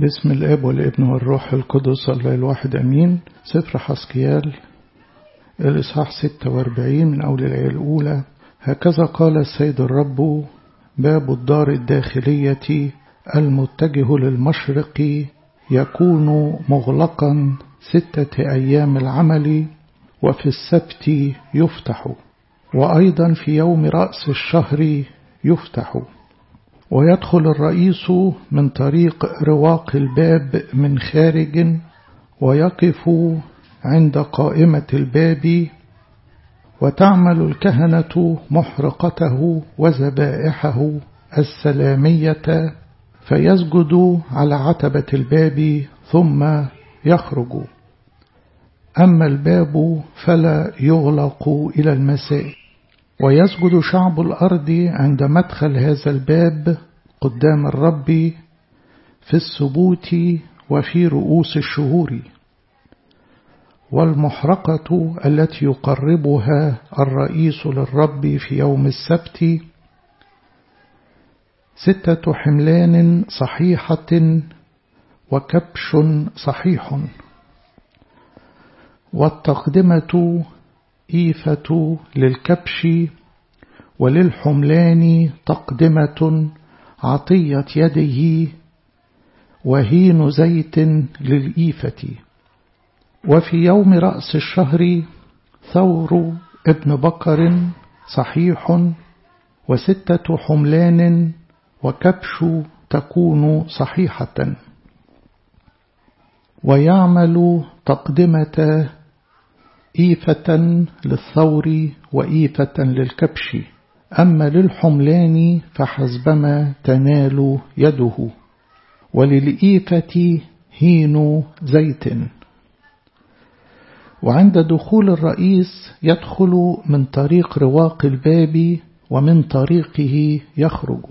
باسم الاب والابن والروح القدس الله الواحد امين سفر حسكيال الاصحاح 46 من اول الايه الاولى هكذا قال السيد الرب باب الدار الداخليه المتجه للمشرق يكون مغلقا ستة أيام العمل وفي السبت يفتح وأيضا في يوم رأس الشهر يفتح ويدخل الرئيس من طريق رواق الباب من خارج ويقف عند قائمة الباب وتعمل الكهنة محرقته وذبائحه السلامية فيسجد على عتبة الباب ثم يخرج أما الباب فلا يغلق إلى المساء ويسجد شعب الأرض عند مدخل هذا الباب قدام الرب في السبوت وفي رؤوس الشهور والمحرقة التي يقربها الرئيس للرب في يوم السبت ستة حملان صحيحة وكبش صحيح والتقدمة إيفة للكبش وللحملان تقدمة عطية يده وهين زيت للإيفة وفي يوم رأس الشهر ثور ابن بقر صحيح وستة حملان وكبش تكون صحيحة ويعمل تقدمة إيفة للثور وإيفة للكبش أما للحملان فحسبما تنال يده وللإيفة هين زيت وعند دخول الرئيس يدخل من طريق رواق الباب ومن طريقه يخرج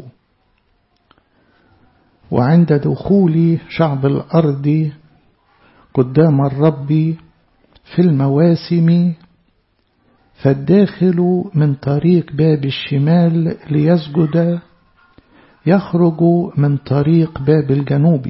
وعند دخول شعب الأرض قدام الرب في المواسم فالداخل من طريق باب الشمال ليسجد يخرج من طريق باب الجنوب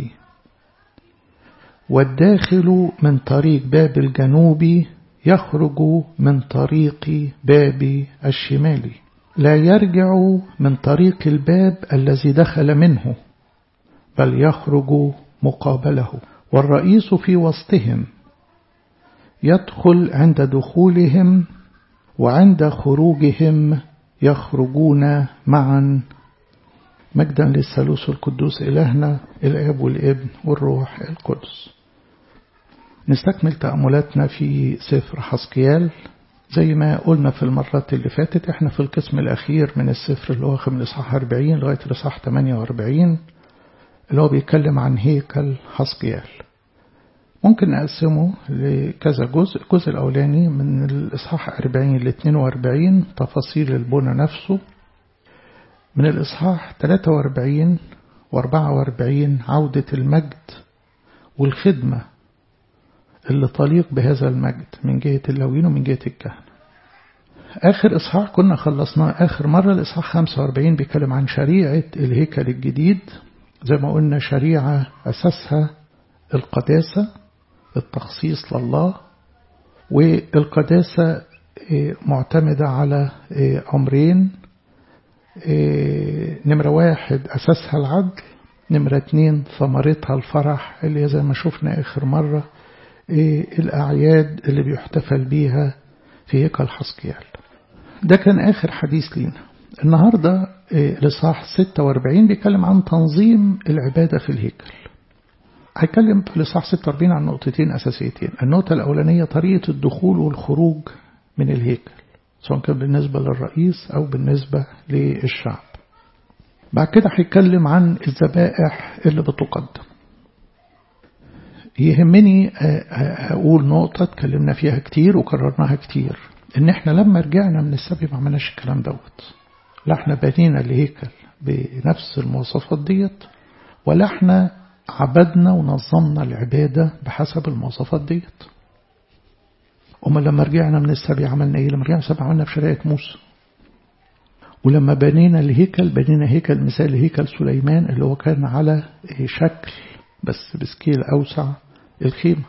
والداخل من طريق باب الجنوب يخرج من طريق باب الشمال لا يرجع من طريق الباب الذي دخل منه بل يخرج مقابله والرئيس في وسطهم يدخل عند دخولهم وعند خروجهم يخرجون معا مجدا للثالوث القدوس إلهنا الآب والابن والروح القدس نستكمل تأملاتنا في سفر حسكيال زي ما قلنا في المرات اللي فاتت احنا في القسم الأخير من السفر اللي هو من الإصحاح 40 لغاية الإصحاح 48 اللي هو بيتكلم عن هيكل حسكيال ممكن نقسمه لكذا جزء الجزء الأولاني من الإصحاح 40 ل 42 تفاصيل البنى نفسه من الإصحاح 43 و 44 عودة المجد والخدمة اللي تليق بهذا المجد من جهة اللوين ومن جهة الكهنة آخر إصحاح كنا خلصناه آخر مرة الإصحاح 45 بيتكلم عن شريعة الهيكل الجديد زي ما قلنا شريعة أساسها القداسة التخصيص لله والقداسة معتمدة على أمرين نمرة واحد أساسها العدل نمرة اتنين ثمرتها الفرح اللي زي ما شفنا آخر مرة الأعياد اللي بيحتفل بيها في هيكل حسكيال ده كان آخر حديث لينا النهاردة لصاح 46 بيتكلم عن تنظيم العبادة في الهيكل هيتكلم في لصاح 46 عن نقطتين أساسيتين النقطة الأولانية طريقة الدخول والخروج من الهيكل سواء كان بالنسبة للرئيس أو بالنسبة للشعب بعد كده هيتكلم عن الذبائح اللي بتقدم يهمني أقول نقطة اتكلمنا فيها كتير وكررناها كتير إن إحنا لما رجعنا من السبي ما عملناش الكلام دوت لا إحنا بنينا الهيكل بنفس المواصفات ديت ولا إحنا عبدنا ونظمنا العبادة بحسب المواصفات ديت أما لما رجعنا من السبي عملنا إيه لما رجعنا من السبي عملنا بشريعة موسى ولما بنينا الهيكل بنينا هيكل مثال هيكل سليمان اللي هو كان على شكل بس بسكيل أوسع الخيمة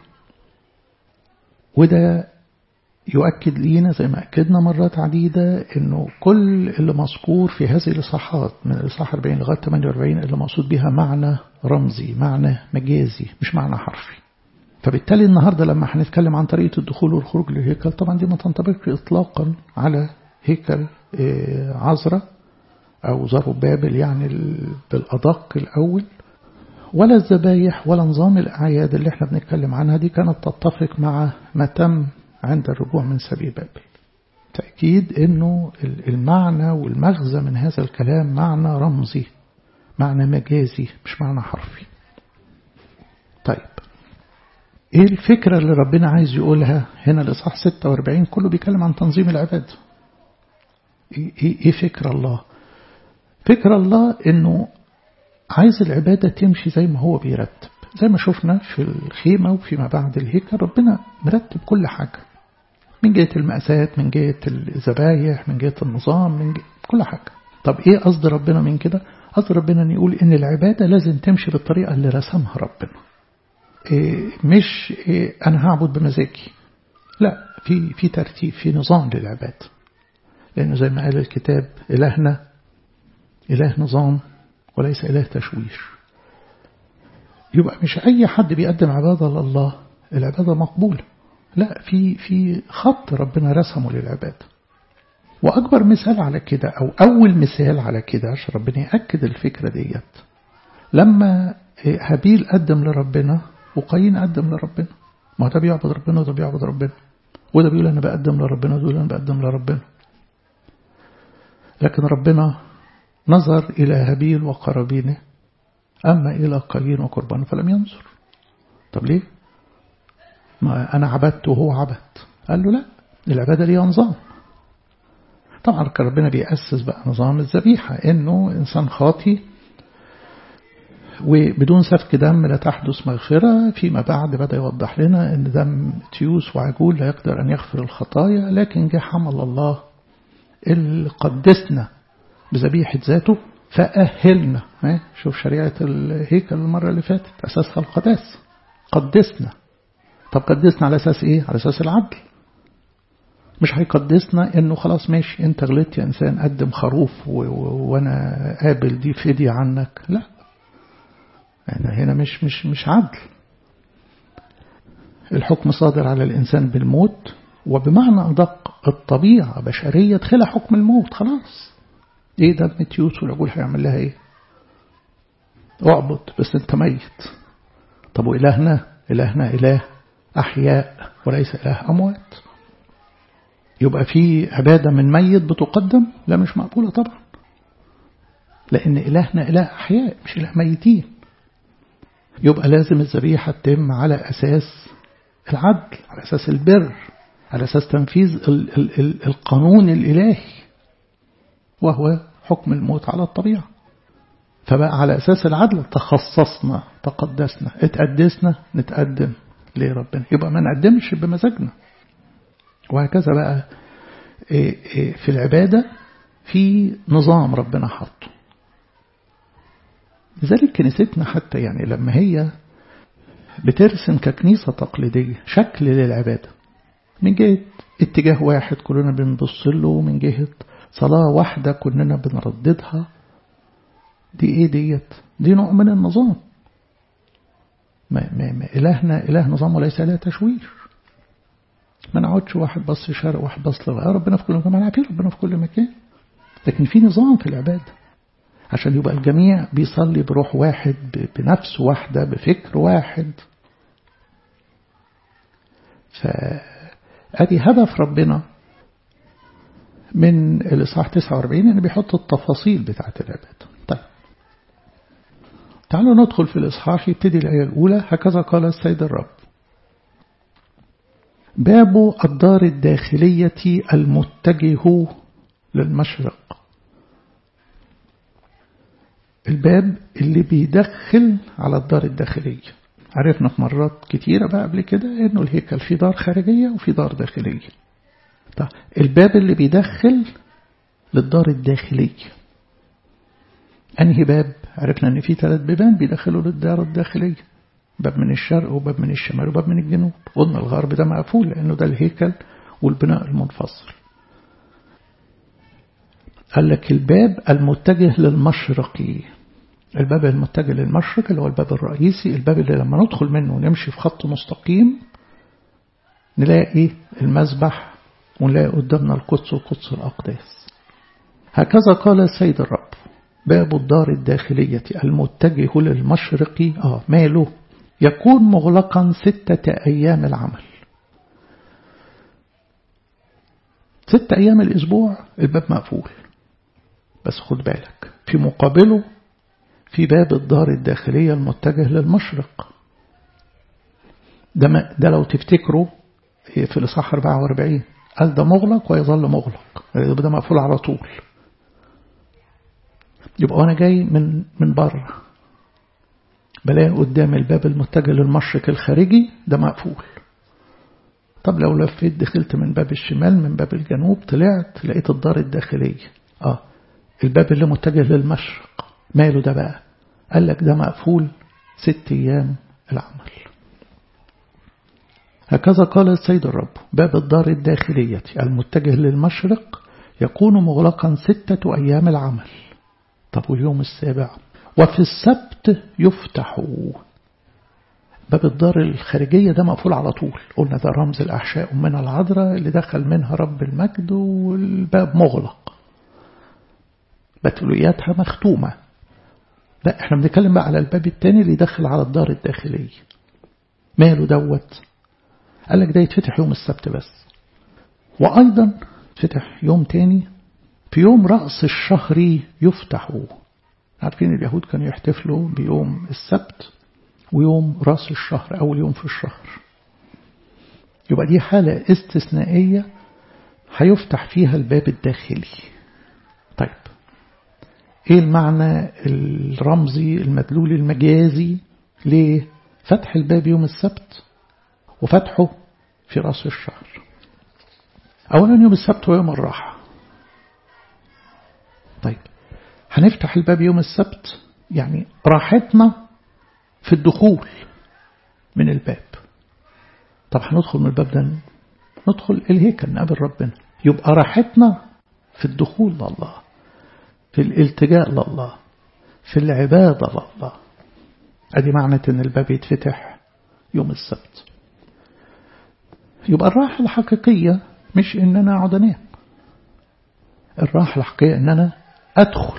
وده يؤكد لينا زي ما أكدنا مرات عديدة أنه كل اللي مذكور في هذه الإصحاحات من الإصحاح 40 لغاية 48 اللي مقصود بها معنى رمزي معنى مجازي مش معنى حرفي فبالتالي النهاردة لما هنتكلم عن طريقة الدخول والخروج للهيكل طبعا دي ما تنطبقش إطلاقا على هيكل عزرة أو زربابل يعني بالأدق الأول ولا الذبايح ولا نظام الأعياد اللي احنا بنتكلم عنها دي كانت تتفق مع ما تم عند الرجوع من سبي بابل تأكيد أنه المعنى والمغزى من هذا الكلام معنى رمزي معنى مجازي مش معنى حرفي طيب ايه الفكرة اللي ربنا عايز يقولها هنا الإصحاح 46 كله بيتكلم عن تنظيم العباد ايه, إيه فكرة الله فكرة الله انه عايز العبادة تمشي زي ما هو بيرتب زي ما شفنا في الخيمة وفيما بعد الهيكل ربنا مرتب كل حاجة من جهة المأسات من جهة الذبايح من جهة النظام من جهة كل حاجة طب ايه قصد ربنا من كده قصد ربنا ان يقول ان العبادة لازم تمشي بالطريقة اللي رسمها ربنا إيه مش إيه أنا هعبد بمزاجي لا في في ترتيب في نظام للعباد لأنه زي ما قال الكتاب إلهنا إله نظام وليس إله تشويش يبقى مش أي حد بيقدم عبادة لله العبادة مقبولة لا في في خط ربنا رسمه للعبادة وأكبر مثال على كده أو أول مثال على كده عشان ربنا يأكد الفكرة ديت لما هابيل قدم لربنا وقايين قدم لربنا ما ده بيعبد ربنا وده بيعبد ربنا وده بيقول أنا بقدم لربنا وده بيقول أنا بقدم لربنا لكن ربنا نظر إلى هابيل وقرابينه أما إلى قايين وقربانه فلم ينظر طب ليه ما أنا عبدت وهو عبد قال له لا العبادة ليها نظام طبعا كان ربنا بيأسس بقى نظام الذبيحة إنه إنسان خاطي وبدون سفك دم لا تحدث مغفرة فيما بعد بدأ يوضح لنا أن دم تيوس وعجول لا يقدر أن يغفر الخطايا لكن جه حمل الله اللي قدسنا بذبيحة ذاته فأهلنا شوف شريعة الهيكل المرة اللي فاتت أساسها القداس قدسنا طب قدسنا على أساس إيه؟ على أساس العدل مش هيقدسنا انه خلاص ماشي انت غلطت يا انسان قدم خروف وانا قابل دي فدية عنك لا يعني هنا مش مش مش عدل الحكم صادر على الإنسان بالموت وبمعنى أدق الطبيعة بشرية تخلى حكم الموت خلاص إيه ده تيوس والعجول هيعمل لها إيه اعبد بس أنت ميت طب وإلهنا إلهنا إله أحياء وليس إله أموات يبقى في عبادة من ميت بتقدم لا مش مقبولة طبعا لأن إلهنا إله أحياء مش إله ميتين يبقى لازم الذبيحة تتم على أساس العدل على أساس البر على أساس تنفيذ ال ال ال القانون الإلهي وهو حكم الموت على الطبيعة فبقى على أساس العدل تخصصنا تقدسنا اتقدسنا نتقدم لربنا يبقى ما نقدمش بمزاجنا وهكذا بقى في العبادة في نظام ربنا حطه لذلك كنيستنا حتى يعني لما هي بترسم ككنيسة تقليدية شكل للعبادة من جهة اتجاه واحد كلنا بنبص له من جهة صلاة واحدة كلنا بنرددها دي ايه ديت دي نوع من النظام ما ما ما إلهنا إله نظام وليس إله تشويش ما نقعدش واحد بص شرق واحد بص لغاية ربنا في كل مكان ما عارفين ربنا في كل مكان لكن في نظام في العبادة عشان يبقى الجميع بيصلي بروح واحد بنفس واحدة بفكر واحد فأدي هدف ربنا من الإصحاح 49 إن بيحط التفاصيل بتاعة العبادة طيب تعالوا ندخل في الإصحاح يبتدي الآية الأولى هكذا قال السيد الرب باب الدار الداخلية المتجه للمشرق الباب اللي بيدخل على الدار الداخلية عرفنا في مرات كتيرة بقى قبل كده انه الهيكل في دار خارجية وفي دار داخلية طيب الباب اللي بيدخل للدار الداخلية أنهي باب عرفنا ان في ثلاث بيبان بيدخلوا للدار الداخلية باب من الشرق وباب من الشمال وباب من الجنوب قلنا الغرب ده مقفول لأنه ده الهيكل والبناء المنفصل قال لك الباب المتجه للمشرقي الباب المتجه للمشرق اللي هو الباب الرئيسي الباب اللي لما ندخل منه ونمشي في خط مستقيم نلاقي المذبح ونلاقي قدامنا القدس وقدس الأقداس هكذا قال السيد الرب باب الدار الداخلية المتجه للمشرق آه ماله يكون مغلقا ستة أيام العمل ستة أيام الأسبوع الباب مقفول بس خد بالك في مقابله في باب الدار الداخلية المتجه للمشرق ده, ده لو تفتكروا في الإصحاح 44 قال ده مغلق ويظل مغلق ده مقفول على طول يبقى أنا جاي من من بره بلاقي قدام الباب المتجه للمشرق الخارجي ده مقفول طب لو لفيت دخلت من باب الشمال من باب الجنوب طلعت لقيت الدار الداخلية اه الباب اللي متجه للمشرق ماله ده بقى قال لك ده مقفول ست أيام العمل هكذا قال السيد الرب باب الدار الداخلية المتجه للمشرق يكون مغلقا ستة أيام العمل طب واليوم السابع وفي السبت يفتح باب الدار الخارجية ده مقفول على طول قلنا ده رمز الأحشاء من العذراء اللي دخل منها رب المجد والباب مغلق بتولياتها مختومة لا احنا بنتكلم بقى على الباب التاني اللي يدخل على الدار الداخلية ماله دوت قال لك ده يتفتح يوم السبت بس وأيضا فتح يوم تاني في يوم رأس الشهر يفتح عارفين اليهود كانوا يحتفلوا بيوم السبت ويوم رأس الشهر أول يوم في الشهر يبقى دي حالة استثنائية هيفتح فيها الباب الداخلي طيب ايه المعنى الرمزي المدلول المجازي لفتح الباب يوم السبت وفتحه في رأس الشهر أولا يوم السبت ويوم الراحة طيب هنفتح الباب يوم السبت يعني راحتنا في الدخول من الباب طب هندخل من الباب ده ندخل الهيكل نقابل ربنا يبقى راحتنا في الدخول لله في الالتجاء لله في العبادة لله ادي معنى ان الباب يتفتح يوم السبت يبقى الراحة الحقيقية مش ان انا اقعد انام الراحة الحقيقية ان انا ادخل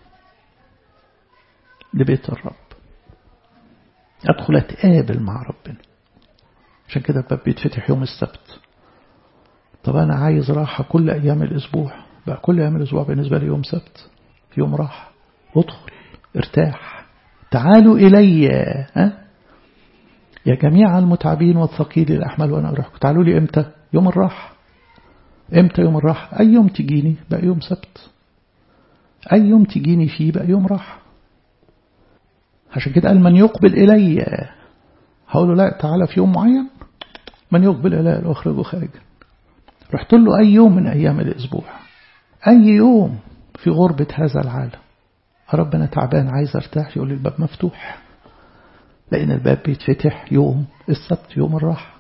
لبيت الرب ادخل اتقابل مع ربنا عشان كده الباب بيتفتح يوم السبت طب انا عايز راحة كل ايام الاسبوع بقى كل ايام الاسبوع بالنسبة لي يوم سبت يوم راحة ادخل ارتاح تعالوا إلي ها يا جميع المتعبين والثقيل الأحمال وأنا أريحكم تعالوا لي إمتى يوم الراحة إمتى يوم الراحة أي يوم تجيني بقى يوم سبت أي يوم تجيني فيه بقى يوم راحة عشان كده قال من يقبل إلي هقول له لا تعالى في يوم معين من يقبل إلي أخرجه خارجا رحت له أي يوم من أيام الأسبوع أي يوم في غربة هذا العالم ربنا تعبان عايز ارتاح يقول لي الباب مفتوح لأن الباب بيتفتح يوم السبت يوم الراحة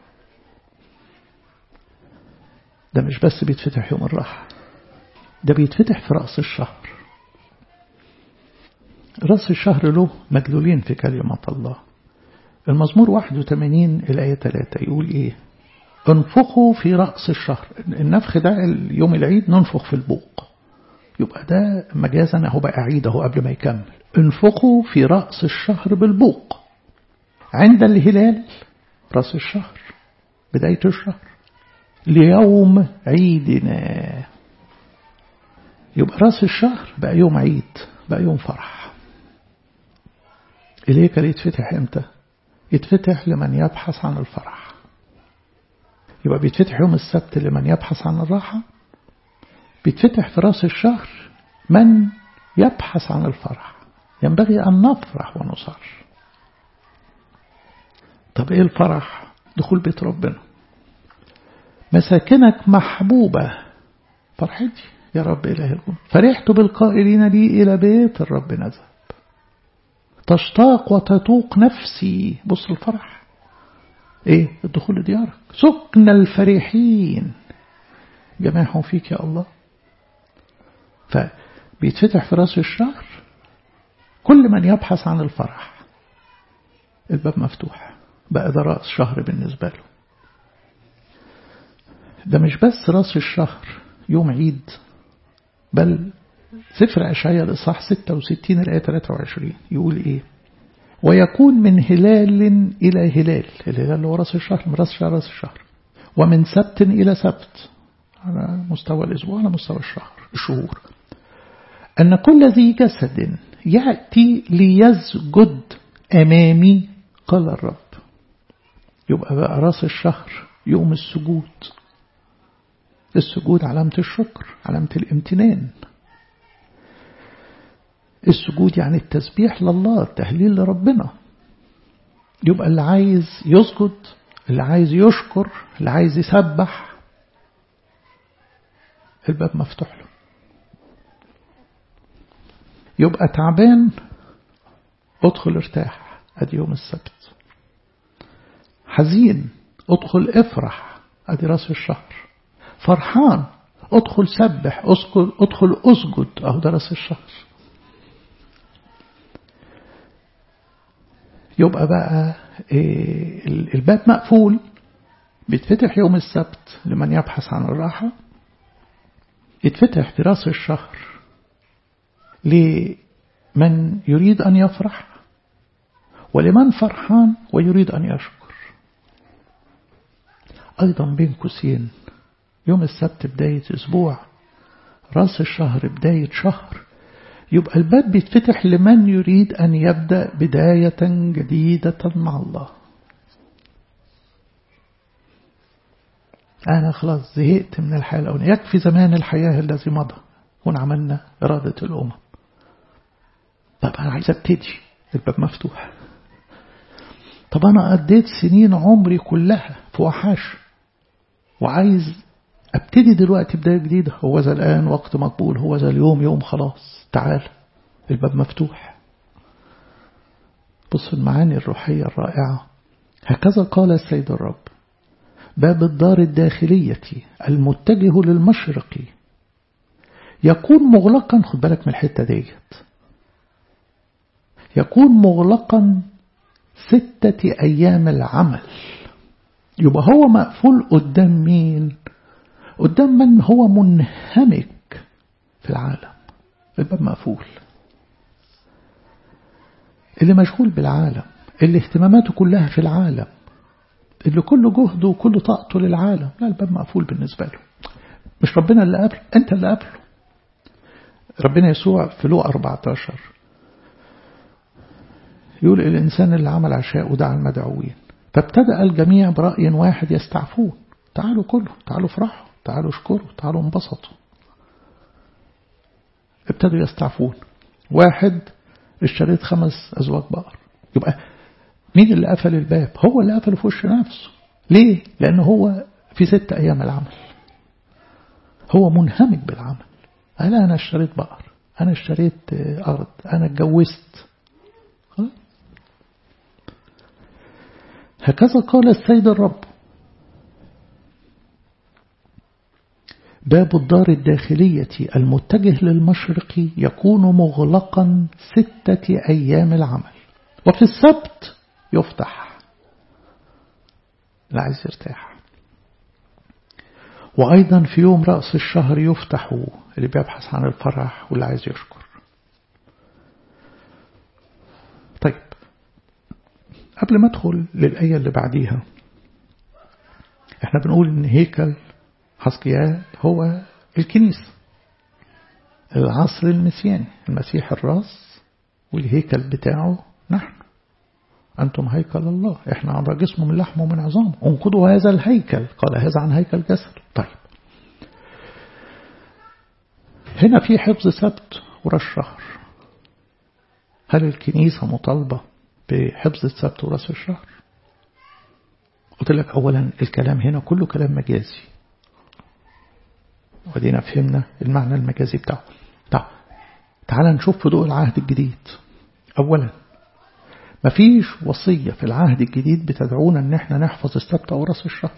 ده مش بس بيتفتح يوم الراحة ده بيتفتح في رأس الشهر رأس الشهر له مدلولين في كلمة الله المزمور 81 الآية 3 يقول إيه انفخوا في رأس الشهر النفخ ده يوم العيد ننفخ في البوق يبقى ده مجازا اهو بقى عيد اهو قبل ما يكمل انفخوا في رأس الشهر بالبوق عند الهلال رأس الشهر بداية الشهر ليوم عيدنا يبقى رأس الشهر بقى يوم عيد بقى يوم فرح الهيكل يتفتح امتى يتفتح لمن يبحث عن الفرح يبقى بيتفتح يوم السبت لمن يبحث عن الراحة بيتفتح في راس الشهر من يبحث عن الفرح ينبغي أن نفرح ونصر طب إيه الفرح دخول بيت ربنا مساكنك محبوبة فرحتي يا رب إله الكون فرحت بالقائلين لي إلى بيت الرب نذهب تشتاق وتتوق نفسي بص الفرح ايه الدخول لديارك سكن الفرحين جماعهم فيك يا الله فبيتفتح في راس الشهر كل من يبحث عن الفرح الباب مفتوح بقى ده رأس شهر بالنسبة له ده مش بس راس الشهر يوم عيد بل سفر أشعياء الإصحاح 66 الآية 23 يقول إيه ويكون من هلال إلى هلال الهلال اللي هو راس الشهر من راس الشهر راس الشهر ومن سبت إلى سبت على مستوى الأسبوع على مستوى الشهر الشهور أن كل ذي جسد يأتي ليسجد أمامي قال الرب يبقى بقى راس الشهر يوم السجود السجود علامة الشكر علامة الامتنان السجود يعني التسبيح لله التهليل لربنا يبقى اللي عايز يسجد اللي عايز يشكر اللي عايز يسبح الباب مفتوح له يبقى تعبان ادخل ارتاح ادي يوم السبت حزين ادخل افرح ادي راس الشهر فرحان ادخل سبح ادخل ادخل اسجد اهو ده راس الشهر يبقى بقى إيه الباب مقفول بيتفتح يوم السبت لمن يبحث عن الراحة يتفتح في راس الشهر لمن يريد أن يفرح ولمن فرحان ويريد أن يشكر أيضا بين قوسين يوم السبت بداية أسبوع راس الشهر بداية شهر يبقى الباب بيتفتح لمن يريد أن يبدأ بداية جديدة مع الله أنا خلاص زهقت من الحياة الأولى يكفي زمان الحياة الذي مضى هنا عملنا إرادة الأمم طب أنا عايز أبتدي الباب مفتوح طب أنا قضيت سنين عمري كلها في وحاش وعايز ابتدي دلوقتي بداية جديدة هو ذا الآن وقت مقبول هو ذا اليوم يوم خلاص تعال الباب مفتوح بص المعاني الروحية الرائعة هكذا قال السيد الرب باب الدار الداخلية المتجه للمشرق يكون مغلقا خد بالك من الحتة ديت يكون مغلقا ستة أيام العمل يبقى هو مقفول قدام مين قدام من هو منهمك في العالم الباب مقفول اللي مشغول بالعالم اللي اهتماماته كلها في العالم اللي كل جهده وكل طاقته للعالم لا الباب مقفول بالنسبة له مش ربنا اللي قبله انت اللي قبله ربنا يسوع في لوقا 14 يقول الإنسان اللي عمل عشاء ودعا المدعوين فابتدأ الجميع برأي واحد يستعفون تعالوا كله تعالوا افرحوا تعالوا اشكروا تعالوا انبسطوا ابتدوا يستعفون واحد اشتريت خمس أزواج بقر يبقى مين اللي قفل الباب هو اللي قفله في وش نفسه ليه لأنه هو في ست أيام العمل هو منهمك بالعمل قال أنا اشتريت بقر أنا اشتريت أرض أنا اتجوزت هكذا قال السيد الرب باب الدار الداخلية المتجه للمشرق يكون مغلقا ستة أيام العمل وفي السبت يفتح لا عايز يرتاح وأيضا في يوم رأس الشهر يفتح اللي بيبحث عن الفرح واللي عايز يشكر طيب قبل ما ادخل للآية اللي بعديها احنا بنقول ان هيكل حسقيال هو الكنيسة العصر المسياني المسيح الراس والهيكل بتاعه نحن أنتم هيكل الله إحنا عبر جسمه من لحمه ومن عظامه انقضوا هذا الهيكل قال هذا عن هيكل جسد طيب هنا في حفظ سبت ورا الشهر هل الكنيسة مطالبة بحفظ السبت وراس الشهر قلت لك أولا الكلام هنا كله كلام مجازي ودينا فهمنا المعنى المجازي بتاعه طيب تعال نشوف في ضوء العهد الجديد أولا مفيش وصية في العهد الجديد بتدعونا ان احنا نحفظ السبت او راس الشهر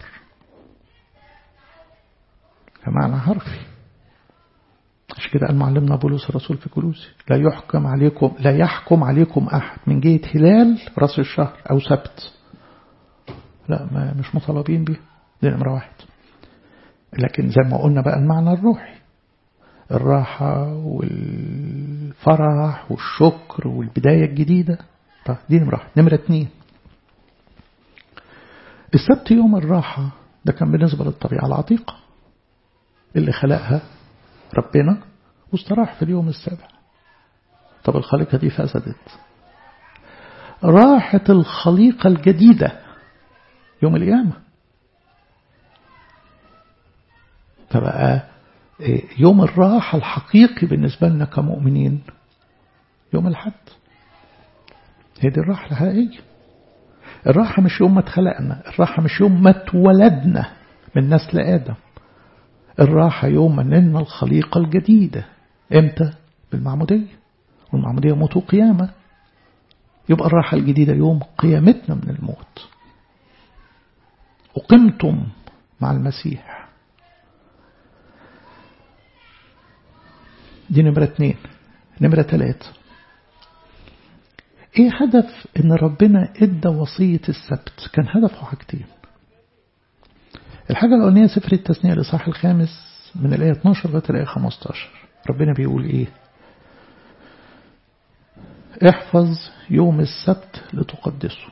كمعنى حرفي عشان كده قال معلمنا بولس الرسول في كلوسي لا يحكم عليكم لا يحكم عليكم احد من جهة هلال راس الشهر او سبت لا ما مش مطالبين بيه دي نمرة واحد لكن زي ما قلنا بقى المعنى الروحي الراحة والفرح والشكر والبداية الجديدة طيب دي نمرة واحد نمرة اتنين السبت يوم الراحة ده كان بالنسبة للطبيعة العتيقة اللي خلقها ربنا واستراح في اليوم السابع طب الخليقة دي فسدت راحت الخليقة الجديدة يوم القيامة فبقى يوم الراحة الحقيقي بالنسبة لنا كمؤمنين يوم الحد هي دي الراحة الحقيقية الراحة مش يوم ما اتخلقنا الراحة مش يوم ما اتولدنا من نسل آدم الراحة يوم ما نلنا الخليقة الجديدة امتى؟ بالمعمودية والمعمودية موت وقيامة يبقى الراحة الجديدة يوم قيامتنا من الموت وقمتم مع المسيح دي نمرة اتنين نمرة تلاتة ايه هدف ان ربنا ادى وصية السبت كان هدفه حاجتين الحاجة الأولانية سفر التثنية الإصحاح الخامس من الآية 12 لغاية الآية 15 ربنا بيقول إيه احفظ يوم السبت لتقدسه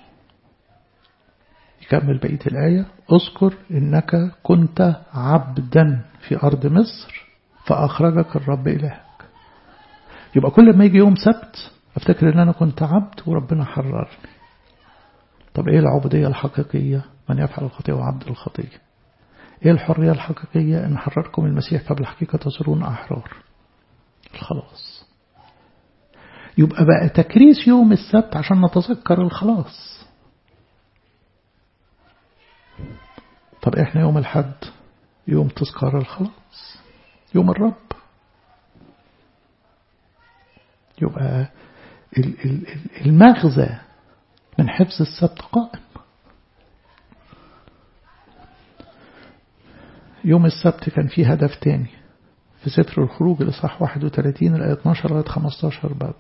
يكمل بقية الآية اذكر إنك كنت عبدا في أرض مصر فأخرجك الرب إلهك يبقى كل ما يجي يوم سبت أفتكر إن أنا كنت عبد وربنا حررني طب إيه العبودية الحقيقية من يفعل الخطيئة وعبد الخطيئة إيه الحرية الحقيقية إن حرركم المسيح فبالحقيقة تصيرون أحرار الخلاص يبقى بقى تكريس يوم السبت عشان نتذكر الخلاص طب إحنا يوم الحد يوم تذكار الخلاص يوم الرب يبقى المغزى من حفظ السبت قائم يوم السبت كان فيه هدف تاني في سفر الخروج الإصحاح 31 الآية 12 لغاية 15 برضه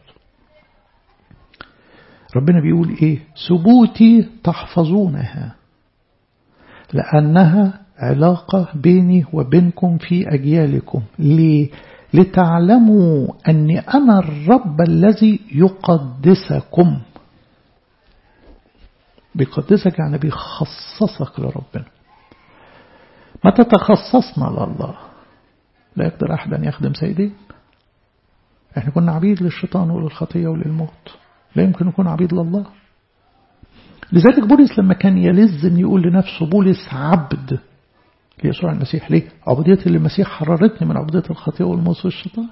ربنا بيقول إيه ثبوتي تحفظونها لأنها علاقة بيني وبينكم في أجيالكم ليه؟ لتعلموا أني أنا الرب الذي يقدسكم بيقدسك يعني بيخصصك لربنا متى تخصصنا لله لا يقدر أحد أن يخدم سيدين احنا كنا عبيد للشيطان وللخطية وللموت لا يمكن نكون عبيد لله لذلك بولس لما كان يلز ان يقول لنفسه بولس عبد ليسوع المسيح ليه عبودية اللي المسيح حررتني من عبودية الخطية والموت والشيطان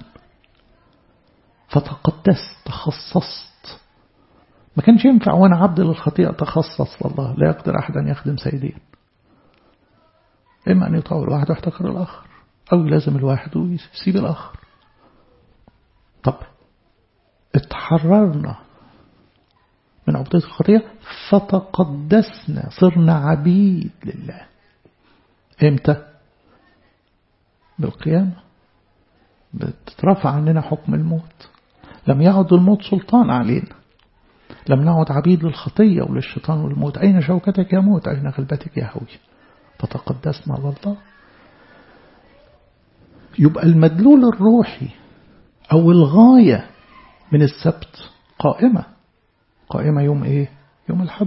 فتقدست تخصصت ما كانش ينفع وانا عبد للخطيئة تخصص لله لا يقدر أحد أن يخدم سيدين إما أن يطاع الواحد ويحتقر الآخر أو يلازم الواحد ويسيب الآخر طب اتحررنا من عبودية الخطية فتقدسنا صرنا عبيد لله امتى بالقيامة بتترفع عننا حكم الموت لم يعد الموت سلطان علينا لم نعد عبيد للخطية وللشيطان والموت أين شوكتك يا موت أين غلبتك يا هوي فتقدسنا لله يبقى المدلول الروحي أو الغاية من السبت قائمة قائمة يوم إيه يوم الحد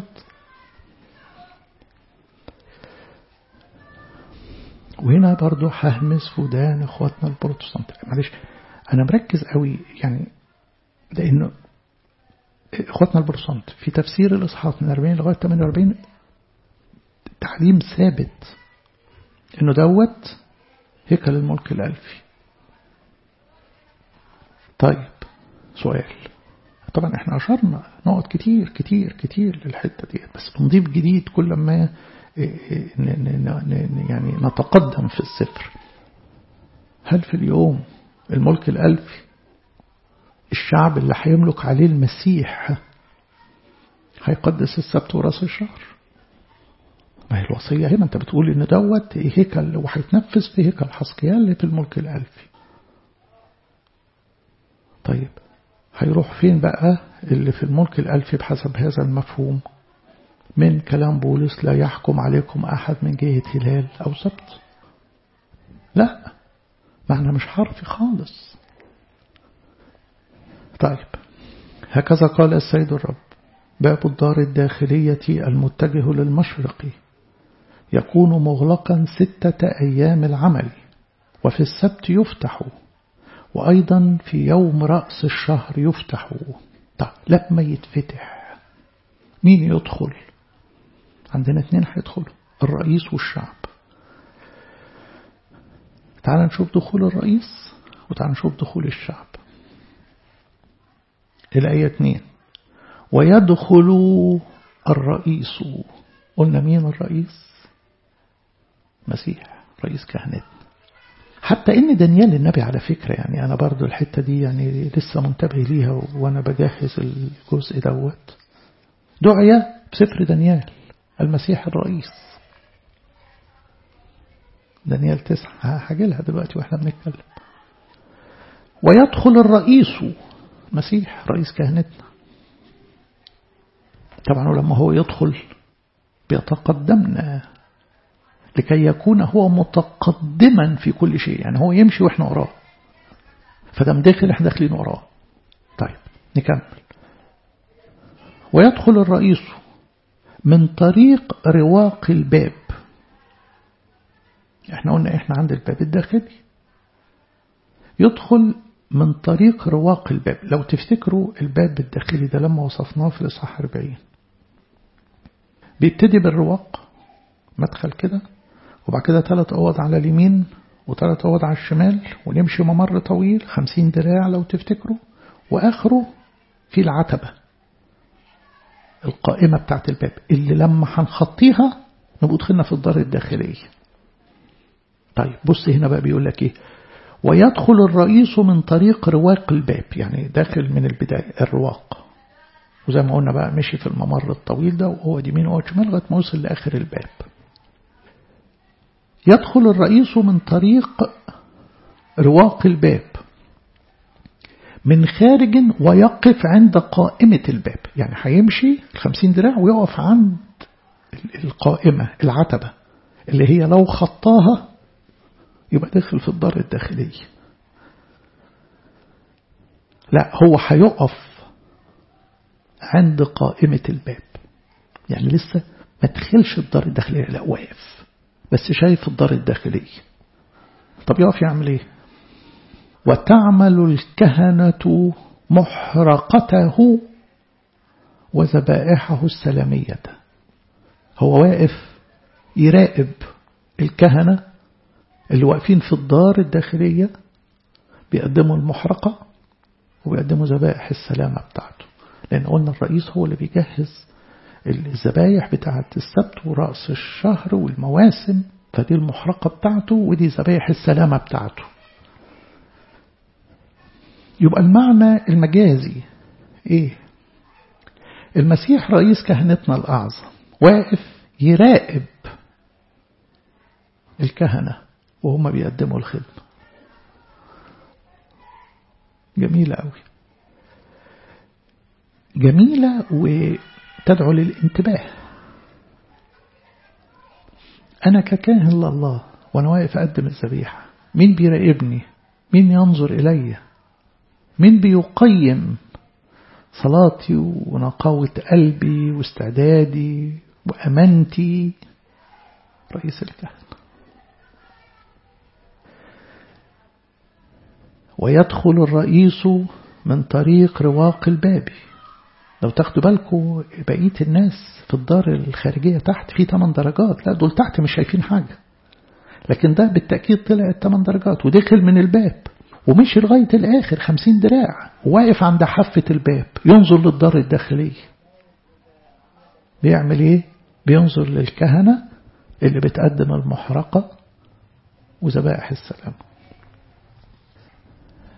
وهنا برضو ههمس في ودان اخواتنا البروتستانت معلش انا مركز قوي يعني لانه اخواتنا البروتستانت في تفسير الاصحاح من 40 لغايه 48 تعليم ثابت انه دوت هيكل الملك الالفي طيب سؤال طبعا احنا اشرنا نقط كتير كتير كتير للحته ديت بس بنضيف جديد كل ما يعني نتقدم في السفر هل في اليوم الملك الألفي الشعب اللي هيملك عليه المسيح هيقدس السبت وراس الشهر ما هي الوصية هي ما انت بتقول ان دوت هيكل وهيتنفذ في هيكل حسقيال اللي في الملك الألفي طيب هيروح فين بقى اللي في الملك الألفي بحسب هذا المفهوم من كلام بولس لا يحكم عليكم أحد من جهة هلال أو سبت لا معنى مش حرفي خالص طيب هكذا قال السيد الرب باب الدار الداخلية المتجه للمشرق يكون مغلقا ستة أيام العمل وفي السبت يفتح وأيضا في يوم رأس الشهر يفتح طيب لما يتفتح مين يدخل عندنا اتنين هيدخلوا الرئيس والشعب تعال نشوف دخول الرئيس وتعال نشوف دخول الشعب الآية اتنين ويدخل الرئيس قلنا مين الرئيس مسيح رئيس كهنتنا حتى ان دانيال النبي على فكرة يعني انا برضو الحتة دي يعني لسه منتبه ليها وانا بجهز الجزء دوت دعي بسفر دانيال المسيح الرئيس دانيال تسعة هاجلها دلوقتي واحنا بنتكلم ويدخل الرئيس مسيح رئيس كهنتنا طبعا لما هو يدخل بيتقدمنا لكي يكون هو متقدما في كل شيء يعني هو يمشي واحنا وراه فدام داخل احنا داخلين وراه طيب نكمل ويدخل الرئيس من طريق رواق الباب احنا قلنا احنا عند الباب الداخلي يدخل من طريق رواق الباب لو تفتكروا الباب الداخلي ده لما وصفناه في الإصحاح 40 بيبتدي بالرواق مدخل كده وبعد كده ثلاث أوض على اليمين وثلاث أوض على الشمال ونمشي ممر طويل خمسين دراع لو تفتكروا وآخره في العتبة القائمة بتاعت الباب اللي لما هنخطيها نبقى دخلنا في الدار الداخلية طيب بص هنا بقى بيقول لك ايه ويدخل الرئيس من طريق رواق الباب يعني داخل من البداية الرواق وزي ما قلنا بقى مشي في الممر الطويل ده وهو يمين وهو شمال لغايه ما وصل لآخر الباب يدخل الرئيس من طريق رواق الباب من خارج ويقف عند قائمة الباب يعني هيمشي الخمسين دراع ويقف عند القائمة العتبة اللي هي لو خطاها يبقى داخل في الدار الداخلية لا هو هيقف عند قائمة الباب يعني لسه ما تدخلش الدار الداخلية لا واقف بس شايف الدار الداخلية طب يقف يعمل ايه وتعمل الكهنة محرقته وذبائحه السلامية هو واقف يراقب الكهنة اللي واقفين في الدار الداخلية بيقدموا المحرقة وبيقدموا ذبائح السلامة بتاعته لأن قلنا الرئيس هو اللي بيجهز الذبايح بتاعة السبت ورأس الشهر والمواسم فدي المحرقة بتاعته ودي ذبائح السلامة بتاعته يبقى المعنى المجازي ايه المسيح رئيس كهنتنا الأعظم واقف يراقب الكهنة وهم بيقدموا الخدمة جميلة قوي جميلة وتدعو للانتباه أنا ككاهن لله وأنا واقف أقدم الذبيحة مين بيراقبني مين ينظر إلي مين بيقيم صلاتي ونقاوة قلبي واستعدادي وأمانتي رئيس الكهنة ويدخل الرئيس من طريق رواق الباب لو تاخدوا بالكم بقية الناس في الدار الخارجية تحت في 8 درجات لا دول تحت مش شايفين حاجة لكن ده بالتأكيد طلع 8 درجات ودخل من الباب ومشي لغاية الآخر 50 دراع واقف عند حافة الباب ينظر للدار الداخلية بيعمل ايه بينظر للكهنة اللي بتقدم المحرقة وذبائح السلام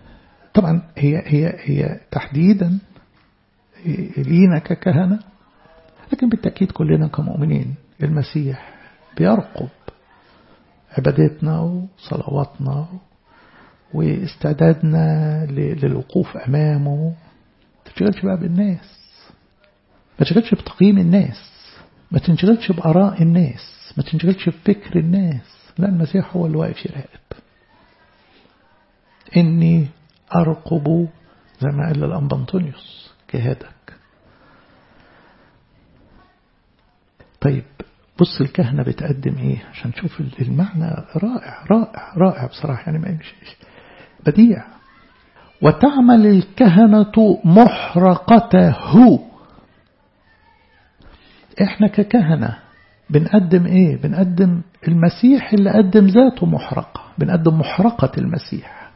طبعا هي هي هي تحديدا لينا ككهنة لكن بالتأكيد كلنا كمؤمنين المسيح بيرقب عبادتنا وصلواتنا واستعدادنا للوقوف أمامه ما تشغلش بقى بالناس ما تشغلش بتقييم الناس ما تنشغلش بآراء الناس ما تنشغلش بفكر الناس لا المسيح هو اللي واقف يراقب إني أرقب زي ما قال الأنبا أنطونيوس جهادك طيب بص الكهنة بتقدم إيه عشان تشوف المعنى رائع رائع رائع بصراحة يعني ما يمشيش بديع وتعمل الكهنة محرقته احنا ككهنة بنقدم ايه بنقدم المسيح اللي قدم ذاته محرقة بنقدم محرقة المسيح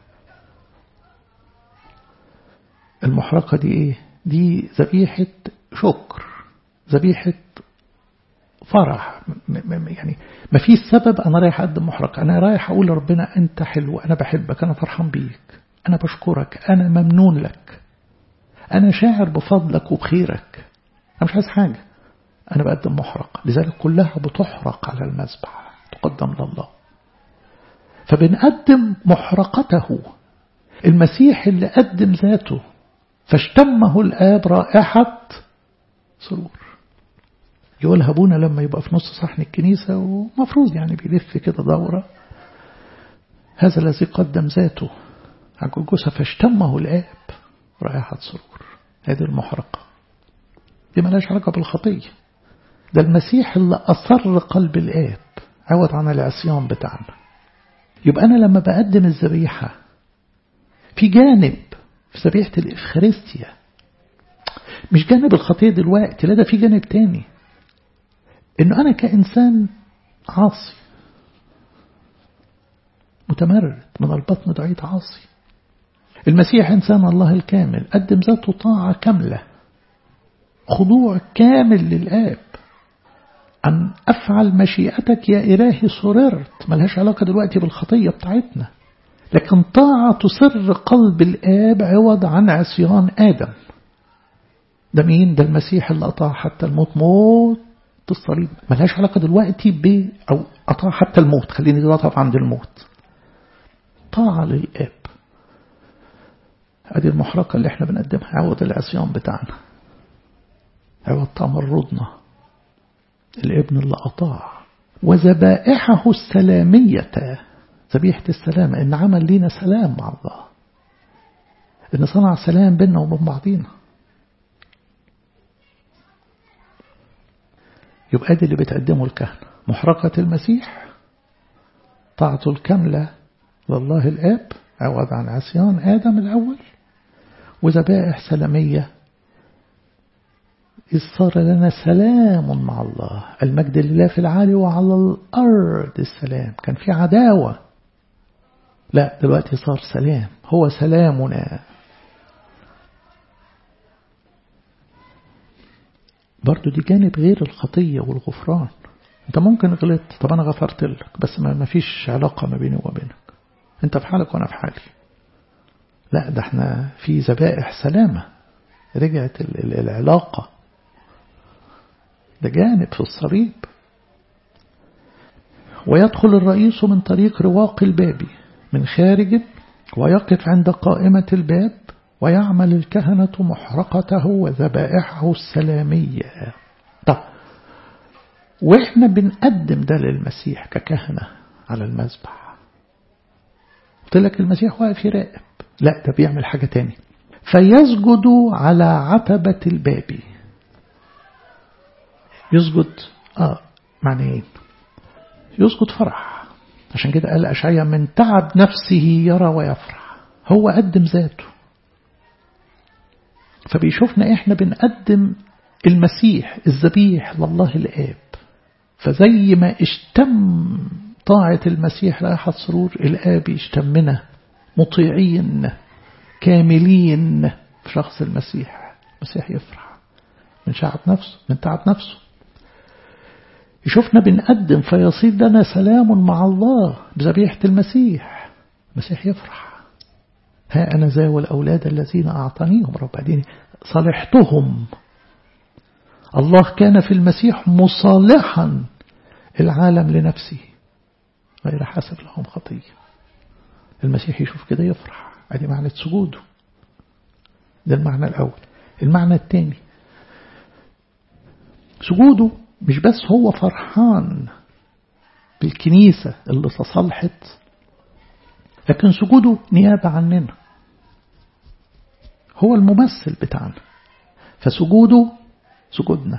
المحرقة دي ايه دي ذبيحة شكر ذبيحة فرح يعني ما فيش سبب أنا رايح أقدم محرقة أنا رايح أقول لربنا أنت حلو أنا بحبك أنا فرحان بيك أنا بشكرك أنا ممنون لك أنا شاعر بفضلك وبخيرك أنا مش عايز حاجة أنا بقدم محرقة لذلك كلها بتحرق على المذبح تقدم لله فبنقدم محرقته المسيح اللي قدم ذاته فاشتمه الآب رائحة سرور يقول أبونا لما يبقى في نص صحن الكنيسة ومفروض يعني بيلف كده دورة هذا الذي قدم ذاته على جلجسة فاشتمه الآب رائحة سرور هذه المحرقة دي مالهاش علاقة بالخطية ده المسيح اللي أصر قلب الآب عوض عن العصيان بتاعنا يبقى أنا لما بقدم الذبيحة في جانب في ذبيحة الإفخارستيا مش جانب الخطية دلوقتي لا ده في جانب تاني إنه أنا كإنسان عاصي متمرد من البطن دعيت عاصي المسيح إنسان الله الكامل قدم ذاته طاعة كاملة خضوع كامل للآب أن أفعل مشيئتك يا إلهي سررت ملهاش علاقة دلوقتي بالخطية بتاعتنا لكن طاعة تسر قلب الآب عوض عن عصيان آدم ده مين ده المسيح اللي أطاع حتى الموت موت الصليب ملهاش علاقة دلوقتي ب أو أطاع حتى الموت خليني دلوقتي أقف عند الموت طاعة للآب هذه المحرقة اللي احنا بنقدمها عوض العصيان بتاعنا عوض تمردنا الابن اللي أطاع وذبائحه السلامية ذبيحة السلام إن عمل لينا سلام مع الله إن صنع سلام بيننا وبين بعضينا يبقى دي اللي بتقدمه الكهنة محرقة المسيح طاعته الكاملة لله الآب عوض عن عصيان آدم الأول وذبائح سلامية إذ صار لنا سلام مع الله المجد لله في العالي وعلى الأرض السلام كان في عداوة لا دلوقتي صار سلام هو سلامنا برضو دي جانب غير الخطية والغفران انت ممكن غلطت طب انا غفرت لك بس ما فيش علاقة ما بيني وبينك انت في حالك وانا في حالي لا ده احنا في ذبائح سلامة رجعت العلاقة ده جانب في الصليب ويدخل الرئيس من طريق رواق الباب من خارج ويقف عند قائمة الباب ويعمل الكهنة محرقته وذبائحه السلامية طب وإحنا بنقدم ده للمسيح ككهنة على المذبح قلت لك المسيح واقف يراقب لا ده بيعمل حاجة تاني فيسجد على عتبة الباب يسجد آه معنى ايه يسجد فرح عشان كده قال أشعيا من تعب نفسه يرى ويفرح هو قدم ذاته فبيشوفنا احنا بنقدم المسيح الذبيح لله الآب فزي ما اشتم طاعة المسيح رائحة سرور الآب يشتمنا مطيعين كاملين في شخص المسيح المسيح يفرح من شعب نفسه من تعب نفسه يشوفنا بنقدم فيصير لنا سلام مع الله بذبيحة المسيح المسيح يفرح ها أنا ذا والأولاد الذين أعطانيهم رب أديني صالحتهم الله كان في المسيح مصالحا العالم لنفسه غير حسب لهم خطية المسيح يشوف كده يفرح ادي معنى سجوده ده المعنى الأول المعنى الثاني سجوده مش بس هو فرحان بالكنيسة اللي تصلحت لكن سجوده نيابة عننا هو الممثل بتاعنا فسجوده سجودنا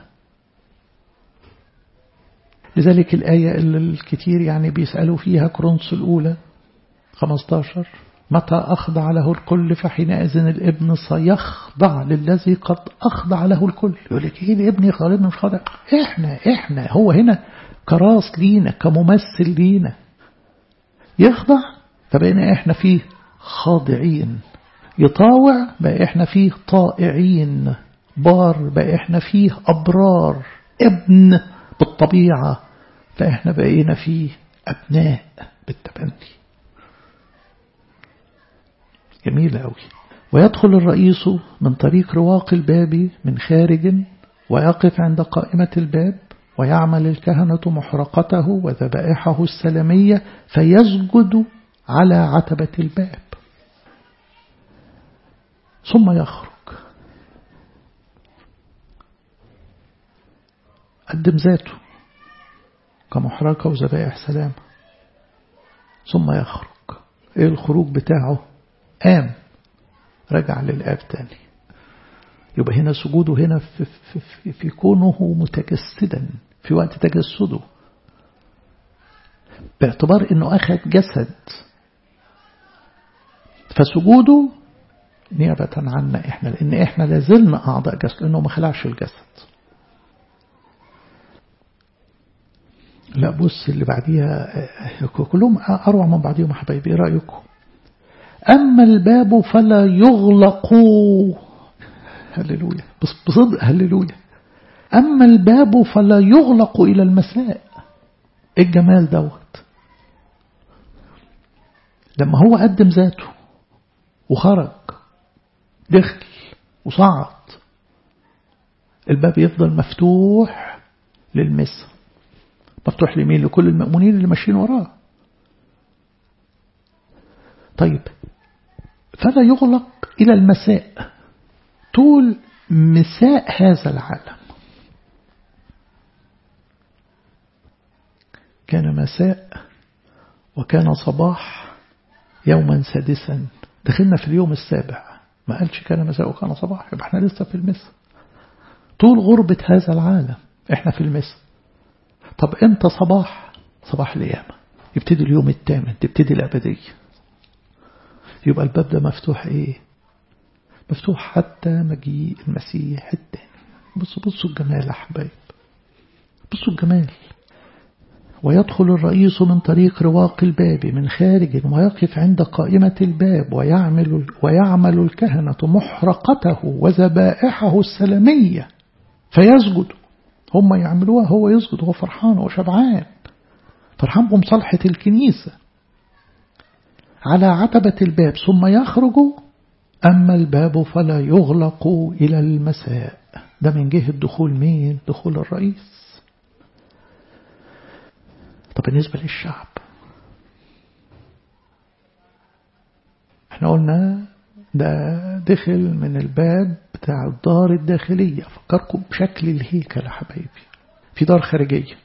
لذلك الآية اللي الكتير يعني بيسألوا فيها كرونس الأولى 15 متى أخضع له الكل فحينئذ الابن سيخضع للذي قد أخضع له الكل يقول لك إيه الابن يخضع الابن مش خاضع إحنا إحنا هو هنا كراس لينا كممثل لينا يخضع فبقينا إحنا فيه خاضعين يطاوع بقى إحنا فيه طائعين بار بقى إحنا فيه أبرار ابن بالطبيعة فإحنا بقينا فيه أبناء بالتبني جميلة أوي ويدخل الرئيس من طريق رواق الباب من خارج ويقف عند قائمة الباب ويعمل الكهنة محرقته وذبائحه السلمية فيسجد على عتبة الباب ثم يخرج قدم ذاته كمحرقة وذبائح سلام ثم يخرج ايه الخروج بتاعه قام رجع للآب تاني يبقى هنا سجوده هنا في, في, في, في كونه متجسدا في وقت تجسده باعتبار انه اخذ جسد فسجوده نيابة عنا احنا لان احنا لازلنا اعضاء جسد لانه ما خلعش الجسد لا بص اللي بعديها كلهم اروع من بعضهم يا حبايبي ايه رايكم أما الباب فلا يغلق هللويا بصدق هللويا أما الباب فلا يغلق إلى المساء الجمال دوت لما هو قدم ذاته وخرج دخل وصعد الباب يفضل مفتوح للمسا مفتوح لمين لكل المأمونين اللي ماشيين وراه طيب فلا يغلق إلى المساء طول مساء هذا العالم كان مساء وكان صباح يوما سادسا دخلنا في اليوم السابع ما قالش كان مساء وكان صباح يبقى احنا لسه في المساء طول غربة هذا العالم احنا في المساء طب امتى صباح صباح القيامة يبتدي اليوم الثامن تبتدي الأبدية يبقى الباب ده مفتوح ايه مفتوح حتى مجيء المسيح التاني بصوا بصوا الجمال يا حبايب بصوا الجمال ويدخل الرئيس من طريق رواق الباب من خارج ويقف عند قائمة الباب ويعمل, ويعمل الكهنة محرقته وذبائحه السلمية فيسجد هم يعملوها هو يسجد هو فرحان هو شبعان فرحان بمصالحة الكنيسة على عتبة الباب ثم يخرج أما الباب فلا يغلق إلى المساء ده من جهة دخول مين دخول الرئيس طب بالنسبة للشعب احنا قلنا ده دخل من الباب بتاع الدار الداخلية فكركم بشكل الهيكل يا حبايبي في دار خارجية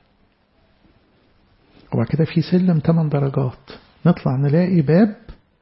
وبعد كده في سلم 8 درجات نطلع نلاقي باب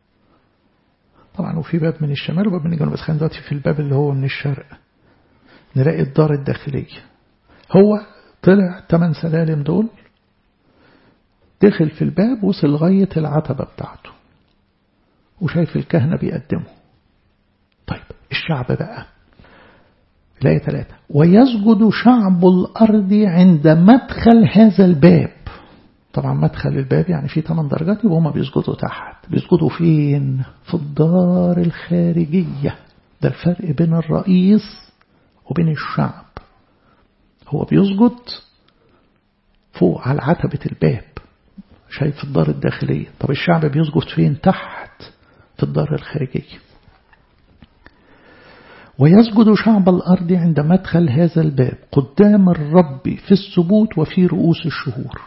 طبعا وفي باب من الشمال وباب من الجنوب بس خلينا دلوقتي في الباب اللي هو من الشرق نلاقي الدار الداخلية هو طلع 8 سلالم دول دخل في الباب وصل لغاية العتبة بتاعته وشايف الكهنة بيقدمه طيب الشعب بقى لاقي ثلاثة ويسجد شعب الأرض عند مدخل هذا الباب طبعا مدخل الباب يعني فيه 8 درجات يبقى هما بيسجدوا تحت بيسجدوا فين في الدار الخارجية ده الفرق بين الرئيس وبين الشعب هو بيسجد فوق على عتبة الباب شايف الدار الداخلية طب الشعب بيسجد فين تحت في الدار الخارجية ويسجد شعب الأرض عند مدخل هذا الباب قدام الرب في الثبوت وفي رؤوس الشهور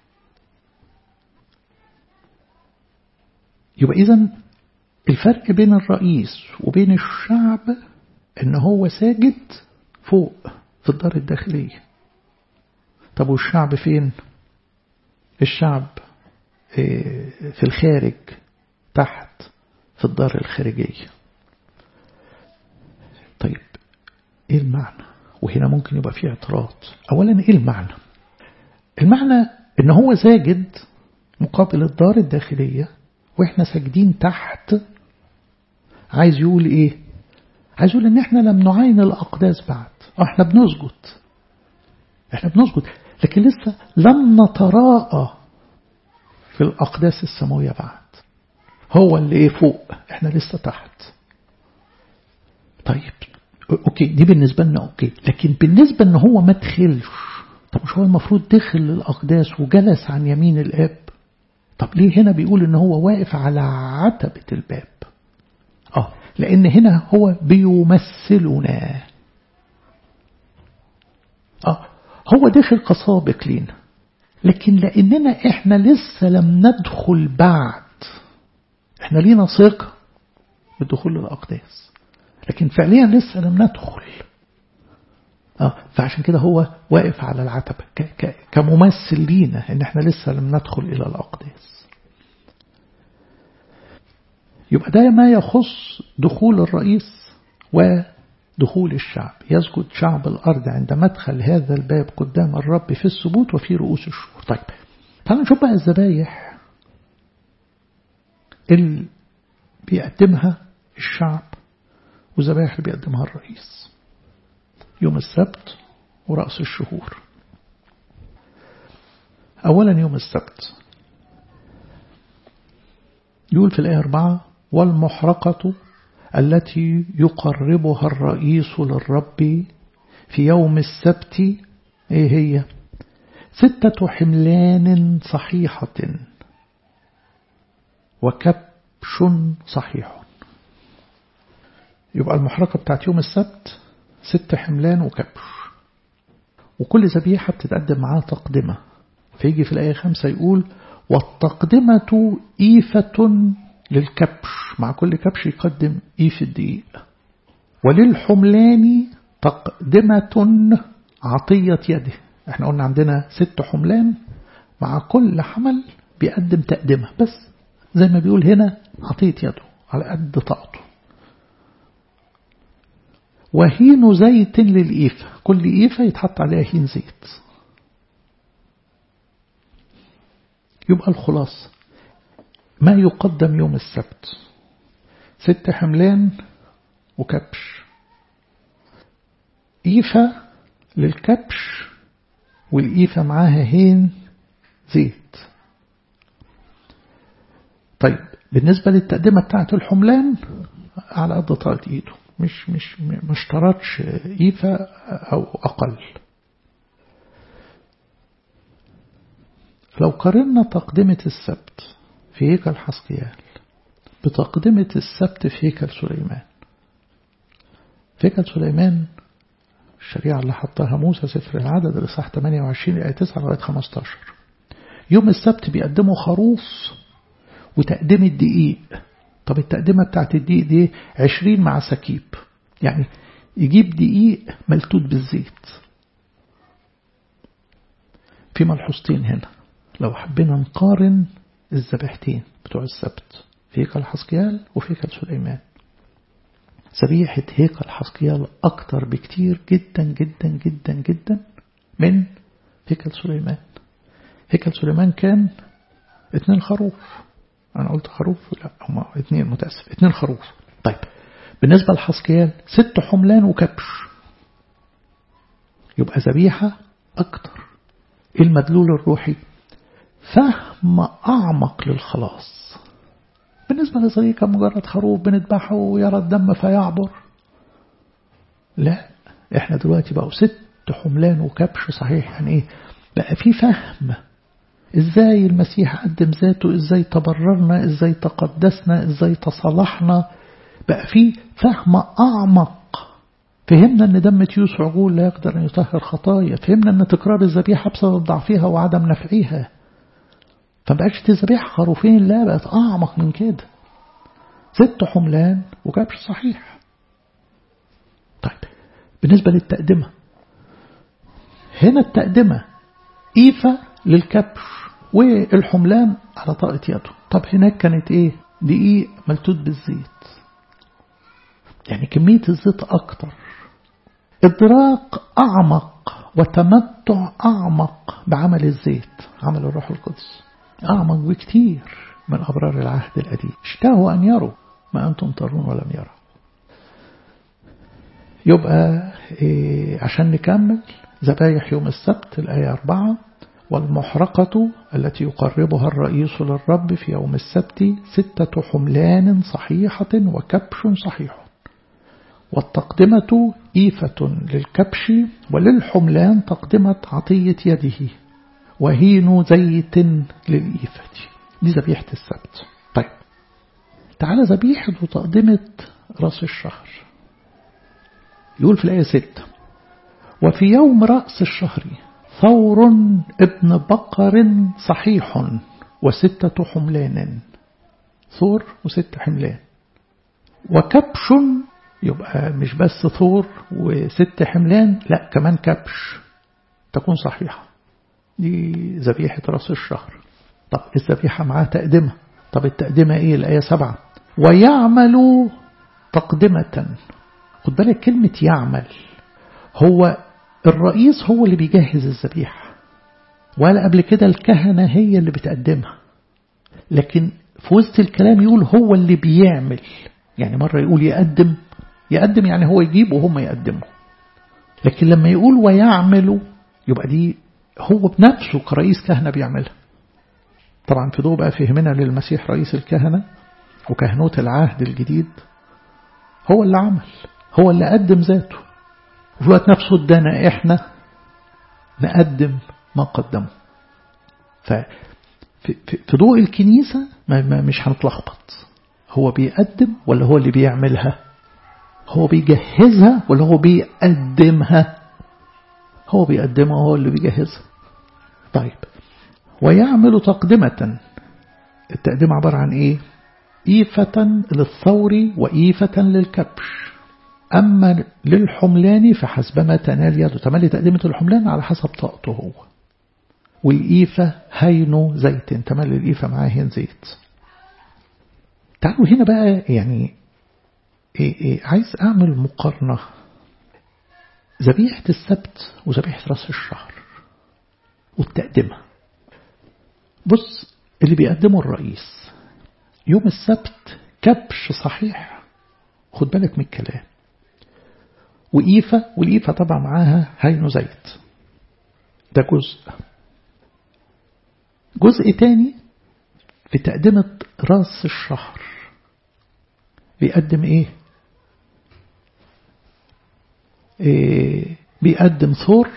يبقى إذا الفرق بين الرئيس وبين الشعب إن هو ساجد فوق في الدار الداخلية طب والشعب فين الشعب في الخارج تحت في الدار الخارجية طيب ايه المعنى وهنا ممكن يبقى فيه اعتراض اولا ايه المعنى المعنى ان هو ساجد مقابل الدار الداخلية واحنا ساجدين تحت عايز يقول ايه عايز يقول ان احنا لم نعاين الاقداس بعد احنا بنسجد احنا بنسجد لكن لسه لم نتراءى في الأقداس السماوية بعد هو اللي ايه فوق احنا لسه تحت طيب اوكي دي بالنسبة لنا اوكي لكن بالنسبة ان هو ما دخلش طب مش هو المفروض دخل للأقداس وجلس عن يمين الآب طب ليه هنا بيقول ان هو واقف على عتبة الباب اه لان هنا هو بيمثلنا اه هو داخل كسابق لينا لكن لأننا إحنا لسه لم ندخل بعد إحنا لينا ثقة بالدخول للأقداس لكن فعليا لسه لم ندخل آه فعشان كده هو واقف على العتبة كممثل لينا إن إحنا لسه لم ندخل إلى الأقداس يبقى ده ما يخص دخول الرئيس و دخول الشعب يسجد شعب الأرض عند مدخل هذا الباب قدام الرب في الثبوت وفي رؤوس الشهور طيب تعالوا نشوف بقى الذبايح اللي بيقدمها الشعب والذبايح اللي بيقدمها الرئيس يوم السبت ورأس الشهور أولا يوم السبت يقول في الآية أربعة والمحرقة التي يقربها الرئيس للرب في يوم السبت ايه هي ستة حملان صحيحة وكبش صحيح يبقى المحرقة بتاعت يوم السبت ست حملان وكبش وكل ذبيحة بتتقدم معاها تقدمة فيجي في الآية خمسة يقول والتقدمة إيفة للكبش مع كل كبش يقدم إيف الدقيق وللحملان تقدمة عطية يده احنا قلنا عندنا ست حملان مع كل حمل بيقدم تقدمة بس زي ما بيقول هنا عطية يده على قد طاقته وهين زيت للإيفة كل إيفة يتحط عليها هين زيت يبقى الخلاصة ما يقدم يوم السبت ست حملان وكبش إيفة للكبش والإيفة معاها هين زيت طيب بالنسبة للتقدمة بتاعت الحملان على قد طاقة إيده مش مش ما اشترطش إيفة أو أقل لو قارنا تقدمة السبت في هيكل حسقيال بتقدمة السبت في هيكل سليمان في هيكل سليمان الشريعة اللي حطها موسى سفر العدد الإصحاح 28 آية 9 لغاية 15 يوم السبت بيقدموا خروف وتقدمة دقيق طب التقدمة بتاعت الدقيق دي 20 مع سكيب يعني يجيب دقيق ملتوت بالزيت في ملحوظتين هنا لو حبينا نقارن الذبيحتين بتوع السبت في هيكل حسقيال وفي هيكل سليمان ذبيحة هيكل حسقيال أكتر بكتير جدا جدا جدا جدا من هيكل سليمان هيكل سليمان كان اتنين خروف أنا قلت خروف لا هما اتنين متأسف اتنين خروف طيب بالنسبة لحسقيال ست حملان وكبش يبقى ذبيحة أكتر المدلول الروحي فهم أعمق للخلاص بالنسبة لصديقة مجرد خروف بنذبحه ويرى الدم فيعبر لا احنا دلوقتي بقوا ست حملان وكبش صحيح يعني ايه بقى في فهم ازاي المسيح قدم ذاته ازاي تبررنا ازاي تقدسنا ازاي تصلحنا بقى في فهم أعمق فهمنا أن دم تيوس عجول لا يقدر أن يطهر خطايا فهمنا أن تكرار الذبيحة بسبب ضعفها وعدم نفعها فبقاش الذبيحة خروفين لا بقت أعمق من كده ست حملان وكبش صحيح طيب بالنسبة للتقدمة هنا التقدمة إيفة للكبش والحملان على طاقة يده طب هناك كانت إيه دقيق ملتوت بالزيت يعني كمية الزيت أكتر إدراك أعمق وتمتع أعمق بعمل الزيت عمل الروح القدس أعمق بكتير من أبرار العهد القديم اشتهوا أن يروا ما أنتم ترون ولم يروا يبقى إيه عشان نكمل ذبايح يوم السبت الآية أربعة والمحرقة التي يقربها الرئيس للرب في يوم السبت ستة حملان صحيحة وكبش صحيح والتقدمة إيفة للكبش وللحملان تقدمة عطية يده وهين زيت للإيفة دي ذبيحة السبت طيب تعالى ذبيحة وتقدمة رأس الشهر يقول في الآية ستة وفي يوم رأس الشهر ثور ابن بقر صحيح وستة حملان ثور وست حملان وكبش يبقى مش بس ثور وست حملان لا كمان كبش تكون صحيحة دي ذبيحة رأس الشهر طب الذبيحة معاه تقدمة طب التقدمة ايه الآية سبعة ويعمل تقدمة خد بالك كلمة يعمل هو الرئيس هو اللي بيجهز الذبيحة ولا قبل كده الكهنة هي اللي بتقدمها لكن في وسط الكلام يقول هو اللي بيعمل يعني مرة يقول يقدم يقدم يعني هو يجيب وهم يقدموا لكن لما يقول ويعمل يبقى دي هو بنفسه كرئيس كهنة بيعملها طبعا في ضوء بقى فهمنا للمسيح رئيس الكهنة وكهنوت العهد الجديد هو اللي عمل هو اللي قدم ذاته وفي الوقت نفسه ادانا احنا نقدم ما قدمه ففي ضوء الكنيسة ما ما مش هنتلخبط هو بيقدم ولا هو اللي بيعملها هو بيجهزها ولا هو بيقدمها هو بيقدمها وهو اللي بيجهزها طيب ويعمل تقدمة التقديم عبارة عن ايه إيفة للثور وإيفة للكبش أما للحملان فحسبما تنال يده تملي تقدمة الحملان على حسب طاقته هو والإيفة هين زيت تملي الإيفة معاه هين زيت تعالوا هنا بقى يعني إيه إيه عايز أعمل مقارنة ذبيحة السبت وذبيحة راس الشهر والتقدمة بص اللي بيقدمه الرئيس يوم السبت كبش صحيح خد بالك من الكلام وإيفة والإيفة طبعا معاها هين زيت ده جزء جزء تاني في تقدمة راس الشهر بيقدم ايه, إيه بيقدم ثور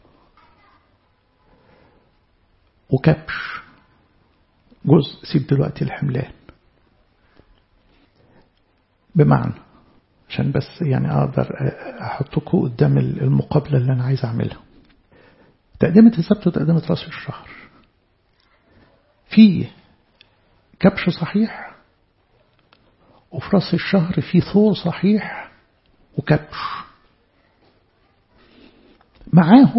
وكبش جزء سيب دلوقتي الحملان بمعنى عشان بس يعني أقدر أحطكم قدام المقابلة اللي أنا عايز أعملها تقدمة السبت وتقدمة رأس الشهر في كبش صحيح وفي رأس الشهر في ثور صحيح وكبش معاهم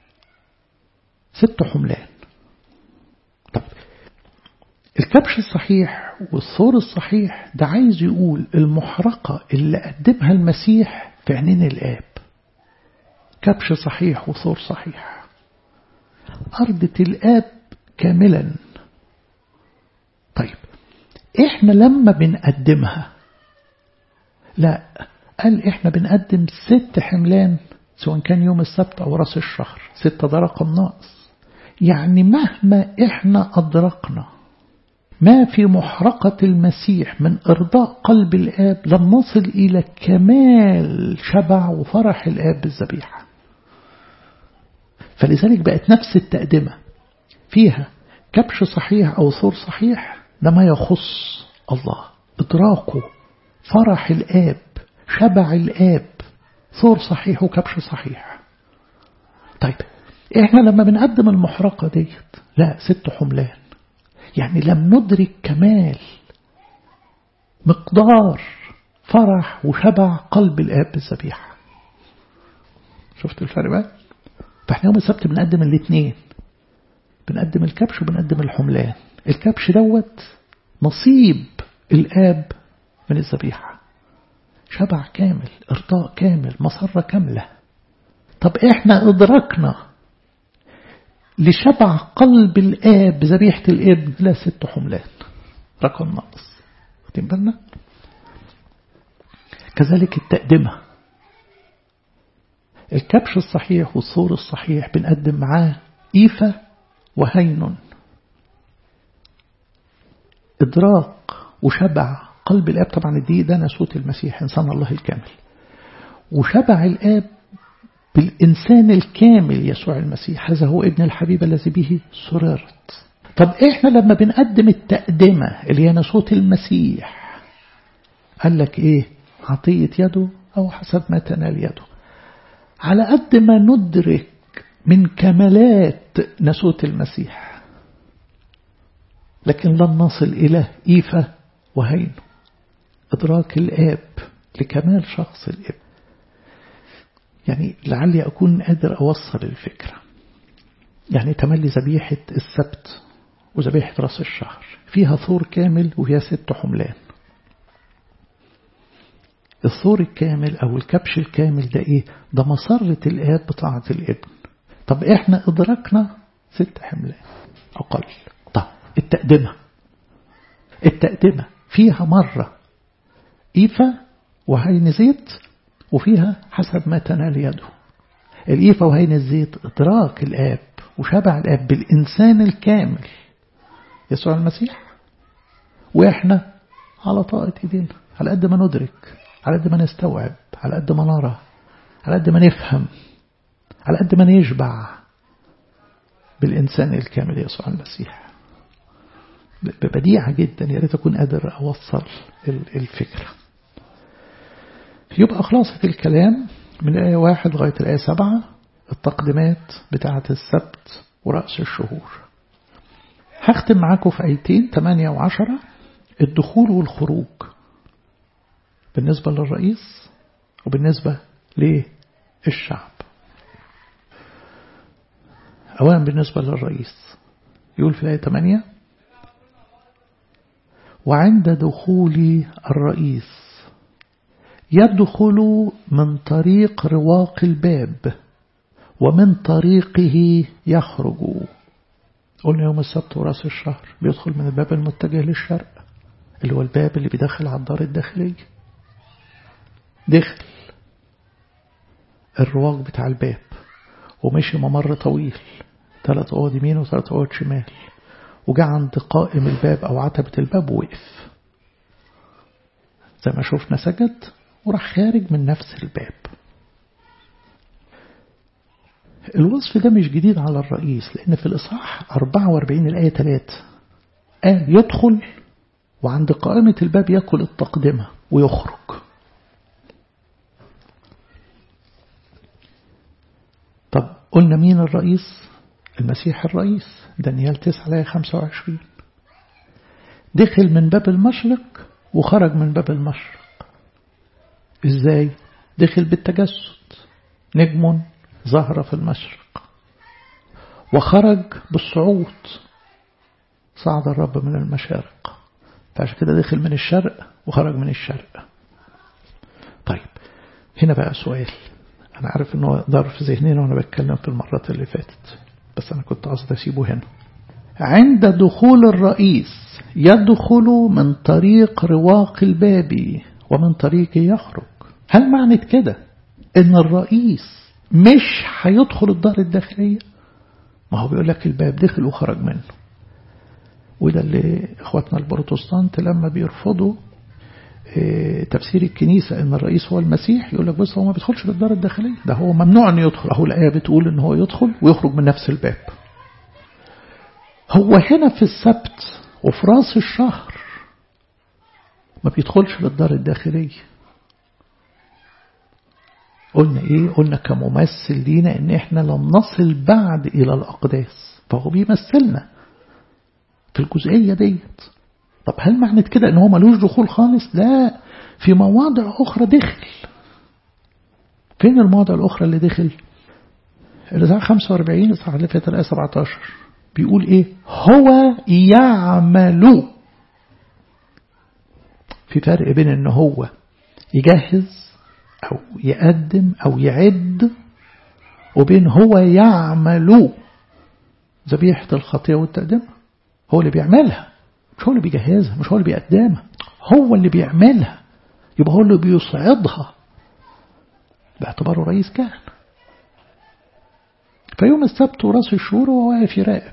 ست حملان طب الكبش الصحيح والثور الصحيح ده عايز يقول المحرقة اللي قدمها المسيح في عينين الآب كبش صحيح وثور صحيح أرضة الآب كاملا طيب إحنا لما بنقدمها لا قال إحنا بنقدم ست حملان سواء كان يوم السبت أو راس الشهر ستة ده رقم ناقص يعني مهما إحنا أدركنا ما في محرقة المسيح من إرضاء قلب الآب لم نصل إلى كمال شبع وفرح الآب بالذبيحة فلذلك بقت نفس التقدمة فيها كبش صحيح أو ثور صحيح ده ما يخص الله إدراكه فرح الآب شبع الآب ثور صحيح وكبش صحيح طيب احنا لما بنقدم المحرقة ديت لا ست حملان يعني لم ندرك كمال مقدار فرح وشبع قلب الآب بالذبيحة شفت الفرق بقى فاحنا يوم السبت بنقدم الاثنين بنقدم الكبش وبنقدم الحملان الكبش دوت نصيب الآب من الذبيحة شبع كامل ارضاء كامل مسرة كاملة طب احنا ادركنا لشبع قلب الآب بذبيحة الابن لا ست حملان رقم ناقص واخدين بالنا كذلك التقدمة الكبش الصحيح والصور الصحيح بنقدم معاه إيفة وهين إدراك وشبع قلب الآب طبعا دي ده نسوت المسيح إنسان الله الكامل وشبع الآب بالإنسان الكامل يسوع المسيح هذا هو ابن الحبيب الذي به سررت طب إحنا لما بنقدم التقدمة اللي هي نسوت المسيح قال لك إيه عطية يده أو حسب ما تنال يده على قد ما ندرك من كمالات نسوت المسيح لكن لن نصل إلى إيفة وهين إدراك الآب لكمال شخص الآب يعني لعلي أكون قادر أوصل الفكرة يعني تملي ذبيحة السبت وذبيحة راس الشهر فيها ثور كامل وهي ست حملان الثور الكامل أو الكبش الكامل ده إيه ده مسرة الآب بطاعة الابن طب إحنا إدركنا ست حملان أقل طب التقدمة التقدمة فيها مرة إيفا وهين زيت وفيها حسب ما تنال يده الإيفا وهين الزيت إدراك الآب وشبع الآب بالإنسان الكامل يسوع المسيح وإحنا على طاقة إيدينا على قد ما ندرك على قد ما نستوعب على قد ما نرى على قد ما نفهم على قد ما نشبع بالإنسان الكامل يسوع المسيح ببديعة جدا يا ريت أكون قادر أوصل الفكرة يبقى خلاصة الكلام من الآية واحد لغاية الآية سبعة التقديمات بتاعة السبت ورأس الشهور هختم معاكم في آيتين 8 وعشرة الدخول والخروج بالنسبة للرئيس وبالنسبة للشعب أولا بالنسبة للرئيس يقول في الآية 8 وعند دخول الرئيس يدخل من طريق رواق الباب ومن طريقه يخرج قلنا يوم السبت وراس الشهر بيدخل من الباب المتجه للشرق اللي هو الباب اللي بيدخل على الدار الداخلية دخل الرواق بتاع الباب ومشي ممر طويل ثلاث اوض يمين وثلاث اوض شمال وجاء عند قائم الباب او عتبة الباب وقف زي ما شفنا سجد وراح خارج من نفس الباب الوصف ده مش جديد على الرئيس لأن في الإصحاح 44 الآية 3 قال يدخل وعند قائمة الباب يأكل التقدمة ويخرج طب قلنا مين الرئيس المسيح الرئيس دانيال 9 الآية 25 دخل من باب المشرق وخرج من باب المشرق ازاي دخل بالتجسد نجم ظهر في المشرق وخرج بالصعود صعد الرب من المشارق فعشان كده دخل من الشرق وخرج من الشرق طيب هنا بقى سؤال أنا عارف أنه دار في ذهننا وأنا بتكلم في المرات اللي فاتت بس أنا كنت قصدي أسيبه هنا عند دخول الرئيس يدخل من طريق رواق الباب ومن طريقه يخرج هل معنى كده ان الرئيس مش هيدخل الدار الداخلية ما هو بيقول لك الباب دخل وخرج منه وده اللي اخواتنا البروتستانت لما بيرفضوا تفسير الكنيسة ان الرئيس هو المسيح يقول لك بص هو ما بيدخلش للدار الداخلية ده هو ممنوع انه يدخل اهو الآية بتقول ان هو يدخل ويخرج من نفس الباب هو هنا في السبت وفي راس الشهر ما بيدخلش للدار الداخلية قلنا ايه قلنا كممثل لينا ان احنا لم نصل بعد الى الاقداس فهو بيمثلنا في الجزئية ديت طب هل معنى كده ان هو ملوش دخول خالص لا في مواضع اخرى دخل فين المواضع الاخرى اللي دخل الإصحاح 45 الإصحاح اللي فات الآية 17 بيقول إيه هو يعمل في فرق بين إن هو يجهز أو يقدم أو يعد وبين هو يعمل ذبيحة الخطية والتقدمة هو اللي بيعملها مش هو اللي بيجهزها مش هو اللي بيقدمها هو اللي بيعملها يبقى هو اللي بيصعدها باعتباره رئيس كهنة فيوم السبت وراس الشهور هو واقف يراقب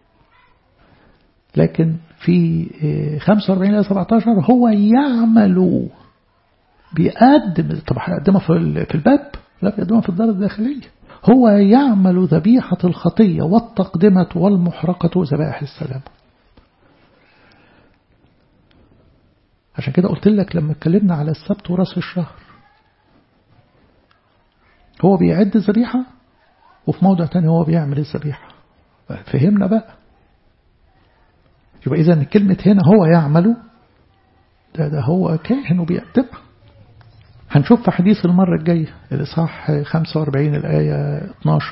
لكن في 45 إلى 17 هو يعمل بيقدم طب هيقدمها في الباب لا بيقدمها في الدار الداخلية هو يعمل ذبيحة الخطية والتقدمة والمحرقة وذبائح السلام عشان كده قلت لك لما اتكلمنا على السبت وراس الشهر هو بيعد الذبيحة وفي موضع تاني هو بيعمل الذبيحة فهمنا بقى يبقى إذا كلمة هنا هو يعمل ده, ده هو كاهن وبيقدمها هنشوف في حديث المرة الجاية الإصحاح 45 الآية 12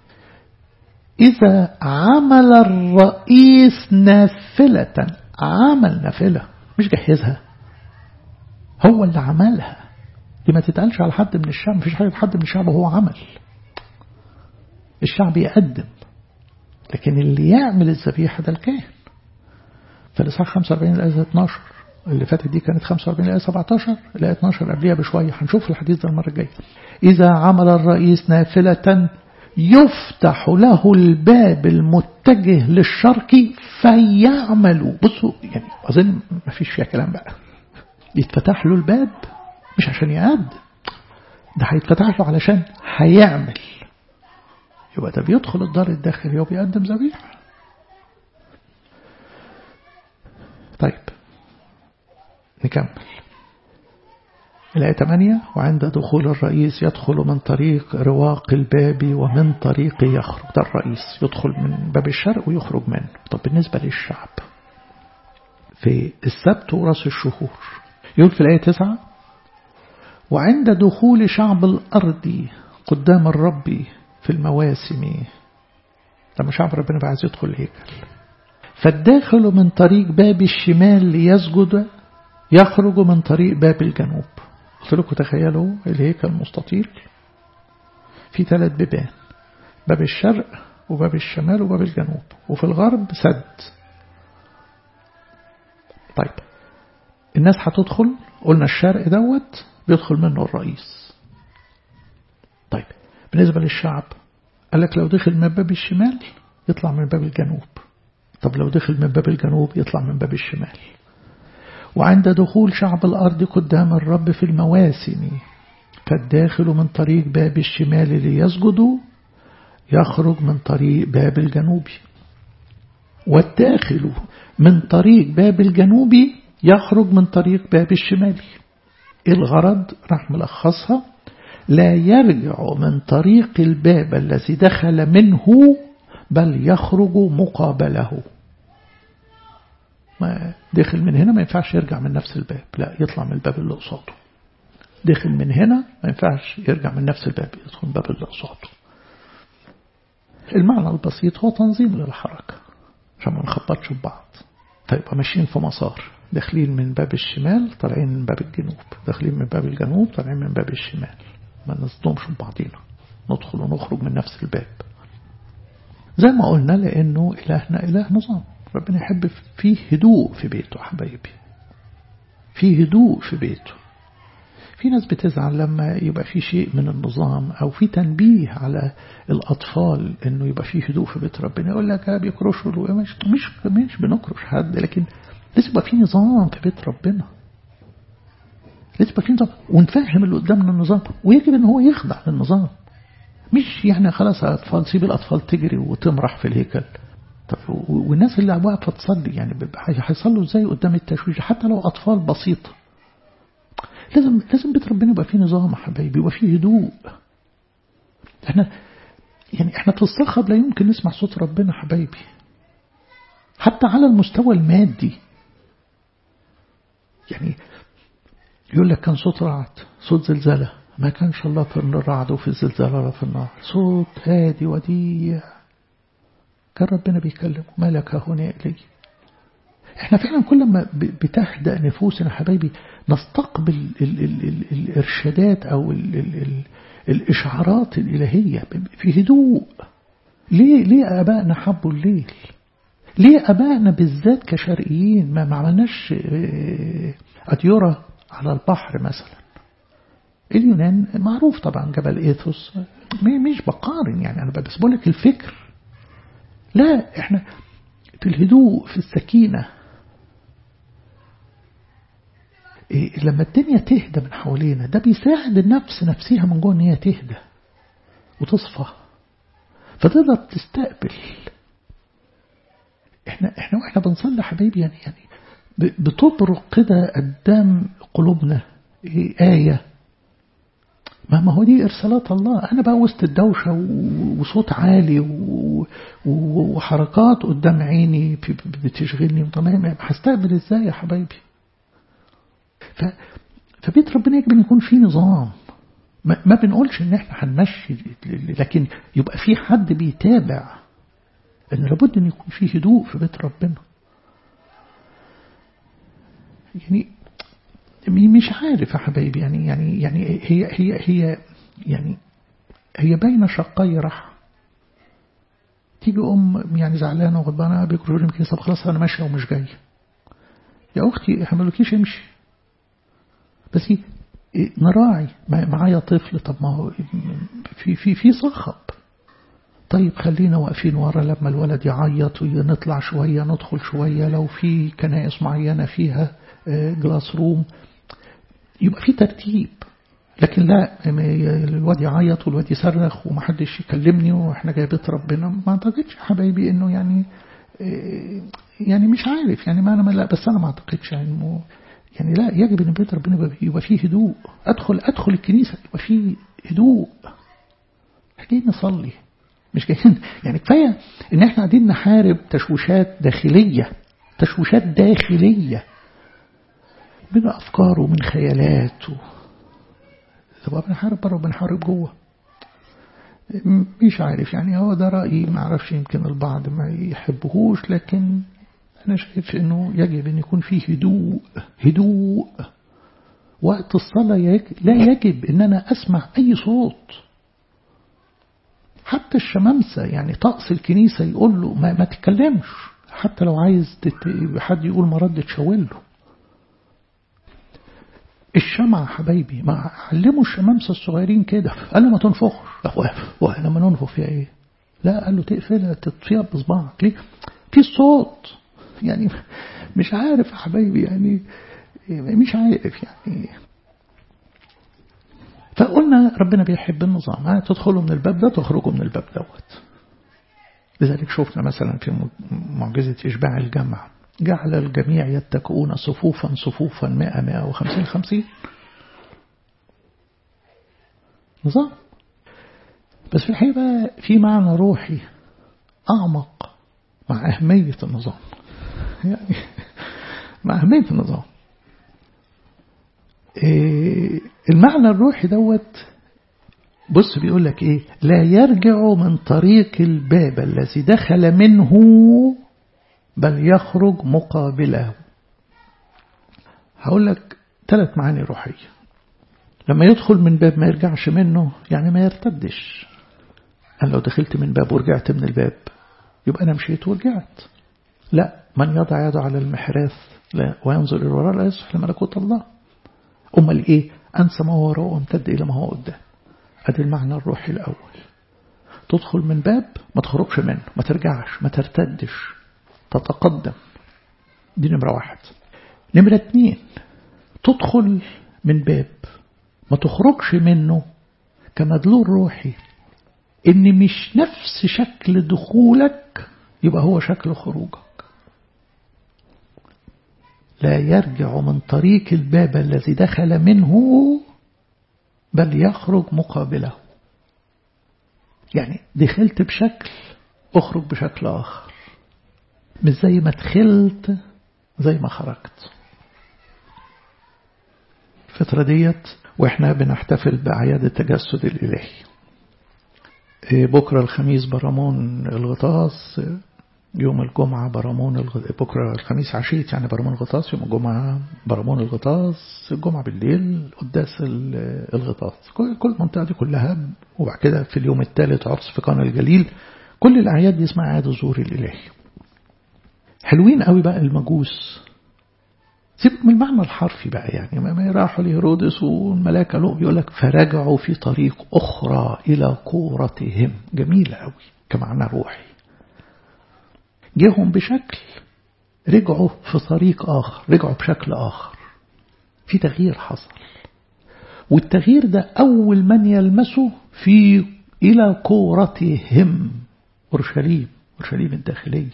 إذا عمل الرئيس نافلة عمل نافلة مش جهزها هو اللي عملها دي ما تتقالش على حد من الشعب مفيش حاجة حد من الشعب هو عمل الشعب يقدم لكن اللي يعمل الذبيحة ده الكاهن فالإصحاح 45 الآية 12 اللي فاتت دي كانت 45 الآية 17 الآية 12 قبلها بشوية هنشوف الحديث ده المرة الجاية إذا عمل الرئيس نافلة يفتح له الباب المتجه للشرق فيعمل بصوا يعني أظن ما فيش فيها كلام بقى يتفتح له الباب مش عشان يقعد ده هيتفتح له علشان هيعمل يبقى ده بيدخل الدار الداخلي وبيقدم ذبيحة طيب نكمل الآية 8 وعند دخول الرئيس يدخل من طريق رواق الباب ومن طريق يخرج ده الرئيس يدخل من باب الشرق ويخرج منه طب بالنسبة للشعب في السبت وراس الشهور يقول في الآية 9 وعند دخول شعب الأرض قدام الرب في المواسم لما شعب ربنا بقى عايز يدخل الهيكل فالداخل من طريق باب الشمال ليسجد يخرج من طريق باب الجنوب قلت لكم تخيلوا الهيكل مستطيل في ثلاث بيبان باب الشرق وباب الشمال وباب الجنوب وفي الغرب سد طيب الناس هتدخل قلنا الشرق دوت بيدخل منه الرئيس طيب بالنسبة للشعب قال لك لو دخل من باب الشمال يطلع من باب الجنوب طب لو دخل من باب الجنوب يطلع من باب الشمال وعند دخول شعب الأرض قدام الرب في المواسم فالداخل من طريق باب الشمال ليسجدوا يخرج من طريق باب الجنوب والداخل من طريق باب الجنوب يخرج من طريق باب الشمال الغرض راح ملخصها لا يرجع من طريق الباب الذي دخل منه بل يخرج مقابله ما دخل من هنا ما ينفعش يرجع من نفس الباب لا يطلع من الباب اللي قصاده دخل من هنا ما ينفعش يرجع من نفس الباب يدخل من الباب اللي قصاده المعنى البسيط هو تنظيم للحركة عشان ما نخبطش في بعض فيبقى ماشيين في مسار داخلين من باب الشمال طالعين من باب الجنوب داخلين من باب الجنوب طالعين من باب الشمال ما نصدمش في بعضينا ندخل ونخرج من نفس الباب زي ما قلنا لأنه إلهنا إله نظام ربنا يحب فيه هدوء في بيته حبايبي فيه هدوء في بيته في ناس بتزعل لما يبقى في شيء من النظام أو في تنبيه على الأطفال إنه يبقى فيه هدوء في بيت ربنا يقول لك بيكرشوا مش مش مش بنكرش حد لكن لازم يبقى في نظام في بيت ربنا لازم يبقى في نظام ونفهم اللي قدامنا النظام ويجب إن هو يخضع للنظام مش يعني خلاص أطفال سيب الأطفال تجري وتمرح في الهيكل طب والناس اللي واقفة تصلي يعني هيصلوا ازاي قدام التشويش حتى لو أطفال بسيطة لازم لازم بيت ربنا يبقى فيه نظام يا حبايبي يبقى فيه هدوء احنا يعني احنا في الصخب لا يمكن نسمع صوت ربنا حبايبي حتى على المستوى المادي يعني يقول لك كان صوت رعد صوت زلزلة ما كانش الله في الرعد وفي الزلزال ولا في النار صوت هادي وديع كان ربنا بيكلم مالك هنا إلي احنا فعلا كل ما بتهدأ نفوسنا حبايبي نستقبل ال ال ال الإرشادات أو ال ال ال الإشعارات الإلهية في هدوء ليه ليه آبائنا حبوا الليل ليه أبائنا بالذات كشرقيين ما عملناش أديرة على البحر مثلا اليونان معروف طبعا جبل إيثوس مش بقارن يعني أنا بس بقول لك الفكر لا احنا في الهدوء في السكينة إيه لما الدنيا تهدى من حوالينا ده بيساعد النفس نفسها من جوه ان هي تهدى وتصفى فتقدر تستقبل احنا احنا واحنا بنصلي حبايبي يعني يعني بتبرق كده قدام قلوبنا إيه آية ما ما هو دي إرسالات الله أنا بقى وسط الدوشة وصوت عالي وحركات قدام عيني بتشغلني طب هستقبل إزاي يا حبايبي ف فبيت ربنا يجب أن يكون فيه نظام ما, ما بنقولش إن إحنا هنمشي لكن يبقى في حد بيتابع إن لابد أن يكون فيه هدوء في بيت ربنا يعني مش عارف يا حبايبي يعني يعني يعني هي هي هي يعني هي بين شقي رح تيجي أم يعني زعلانة وغضبانة بيكروا لي يمكن طب خلاص أنا ماشية ومش جاية يا أختي حملكيش امشي بس نراعي معايا طفل طب ما هو في في في صخب طيب خلينا واقفين ورا لما الولد يعيط ونطلع شوية ندخل شوية لو في كنائس معينة فيها جلاس روم يبقى في ترتيب لكن لا الواد يعيط والواد يصرخ ومحدش يكلمني واحنا جاي بيت ربنا ما اعتقدش يا حبايبي انه يعني يعني مش عارف يعني ما انا لا بس انا ما اعتقدش انه يعني لا يجب ان بيت ربنا يبقى فيه هدوء ادخل ادخل الكنيسه يبقى فيه هدوء جايين نصلي مش جايين يعني كفايه ان احنا قاعدين نحارب تشويشات داخليه تشويشات داخليه من أفكار ومن خيالات و... طب بنحارب بره وبنحارب جوه مش عارف يعني هو ده رأيي ما اعرفش يمكن البعض ما يحبهوش لكن أنا شايف أنه يجب أن يكون فيه هدوء هدوء وقت الصلاة يجب لا يجب أن أنا أسمع أي صوت حتى الشمامسة يعني طقس الكنيسة يقول له ما, ما تتكلمش حتى لو عايز تت... حد يقول ما رد تشاور له الشمع حبايبي ما علموا الشمامسة الصغيرين كده قال له ما تنفخش واحنا لما ننفخ فيها ايه لا قال له تقفلها تطفيها بصبعك ليه في صوت يعني مش عارف يا حبايبي يعني مش عارف يعني فقلنا ربنا بيحب النظام تدخلوا من الباب ده تخرجوا من الباب دوت لذلك شفنا مثلا في معجزة إشباع الجمع جعل الجميع يتكئون صفوفا صفوفا مئة مئة وخمسين خمسين نظام بس في الحقيقة في معنى روحي أعمق مع أهمية النظام يعني مع أهمية النظام إيه المعنى الروحي دوت بص بيقول لك ايه لا يرجع من طريق الباب الذي دخل منه بل يخرج مقابله هقول لك ثلاث معاني روحية لما يدخل من باب ما يرجعش منه يعني ما يرتدش أنا لو دخلت من باب ورجعت من الباب يبقى أنا مشيت ورجعت لا من يضع يده على المحراث لا وينظر إلى الوراء لا يصح لملكوت الله أمال إيه أنسى ما هو وراء وامتد إلى ما هو قدام أدي المعنى الروحي الأول تدخل من باب ما تخرجش منه ما ترجعش ما ترتدش تتقدم دي نمرة واحد نمرة اتنين تدخل من باب ما تخرجش منه كمدلول روحي ان مش نفس شكل دخولك يبقى هو شكل خروجك لا يرجع من طريق الباب الذي دخل منه بل يخرج مقابله يعني دخلت بشكل اخرج بشكل آخر مش زي ما دخلت زي ما خرجت الفترة ديت واحنا بنحتفل بأعياد التجسد الإلهي بكرة الخميس برامون الغطاس يوم الجمعة برامون الغطاس بكرة الخميس عشيت يعني برامون الغطاس يوم الجمعة برامون الغطاس الجمعة بالليل قداس الغطاس كل المنطقة دي كلها وبعد كده في اليوم الثالث عرس في قنا الجليل كل الأعياد دي اسمها أعياد الظهور الإلهي حلوين قوي بقى المجوس سيبك من المعنى الحرفي بقى يعني ما راحوا لهيرودس والملاك له بيقول لك فرجعوا في طريق أخرى إلى كورتهم جميلة قوي كمعنى روحي جيهم بشكل رجعوا في طريق آخر رجعوا بشكل آخر في تغيير حصل والتغيير ده أول من يلمسه في إلى كورتهم أورشليم أورشليم الداخلية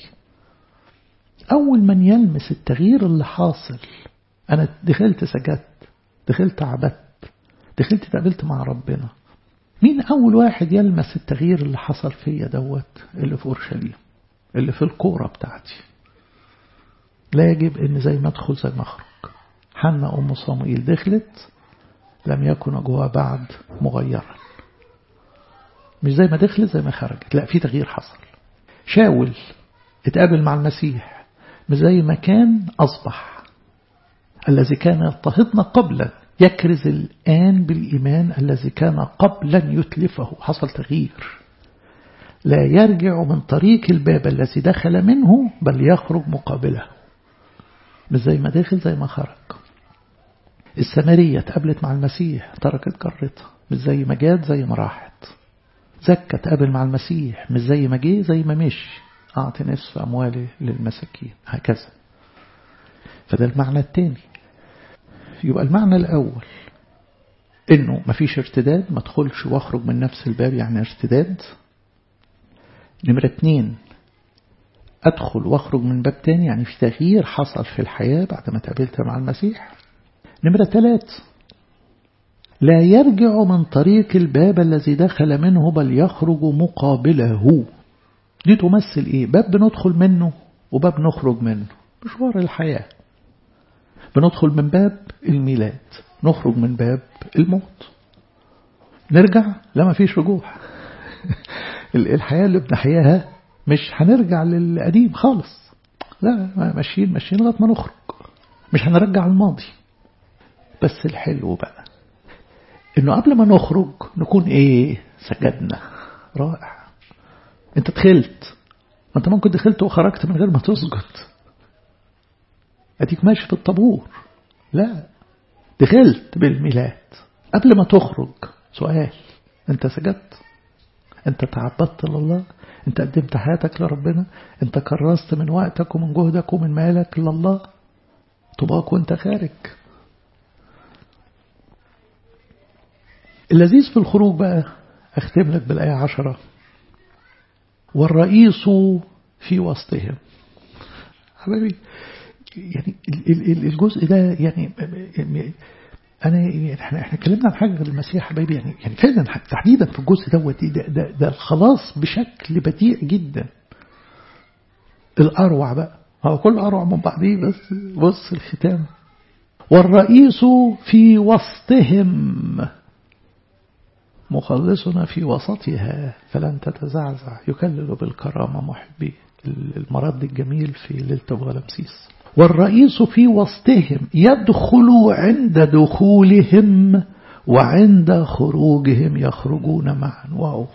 أول من يلمس التغيير اللي حاصل أنا دخلت سجدت دخلت عبدت دخلت تقابلت مع ربنا مين أول واحد يلمس التغيير اللي حصل فيا دوت اللي في أورشليم اللي في الكورة بتاعتي لا يجب ان زي ما ادخل زي ما اخرج حنا ام صموئيل دخلت لم يكن وجهها بعد مغيرا مش زي ما دخلت زي ما خرجت لا في تغيير حصل شاول اتقابل مع المسيح مش زي ما كان أصبح الذي كان يضطهدنا قبلا يكرز الآن بالإيمان الذي كان قبلا يتلفه حصل تغيير لا يرجع من طريق الباب الذي دخل منه بل يخرج مقابله مش زي ما دخل زي ما خرج السامرية اتقابلت مع المسيح تركت جرتها مش زي ما جات زي ما راحت زكى اتقابل مع المسيح مش زي ما جه زي ما مشي أعطي نصف أموالي للمساكين هكذا فده المعنى الثاني يبقى المعنى الأول إنه مفيش ارتداد ما تدخلش واخرج من نفس الباب يعني ارتداد نمرة اتنين أدخل واخرج من باب تاني يعني في تغيير حصل في الحياة بعد ما تقابلت مع المسيح نمرة ثلاث لا يرجع من طريق الباب الذي دخل منه بل يخرج مقابله دي تمثل ايه باب بندخل منه وباب نخرج منه مشوار الحياة بندخل من باب الميلاد نخرج من باب الموت نرجع لا ما فيش رجوع الحياة اللي بنحياها مش هنرجع للقديم خالص لا ماشيين ماشيين لغايه ما نخرج مش هنرجع الماضي بس الحلو بقى انه قبل ما نخرج نكون ايه سجدنا رائع انت دخلت ما انت ممكن دخلت وخرجت من غير ما تسجد اديك ماشي في الطابور لا دخلت بالميلاد قبل ما تخرج سؤال انت سجدت انت تعبدت لله انت قدمت حياتك لربنا انت كرست من وقتك ومن جهدك ومن مالك لله طباك وانت خارج اللذيذ في الخروج بقى اختم لك بالآية عشرة والرئيس في وسطهم حبيبي يعني الجزء ده يعني أنا احنا احنا اتكلمنا عن حاجة غير المسيح حبايبي يعني يعني فعلا تحديدا في الجزء دوت ده, ده, ده الخلاص بشكل بديع جدا الأروع بقى هو كل أروع من بعضيه بس بص الختام والرئيس في وسطهم مخلصنا في وسطها فلن تتزعزع يكلل بالكرامة محبي المرض الجميل في ليلة غلمسيس والرئيس في وسطهم يدخل عند دخولهم وعند خروجهم يخرجون معا واو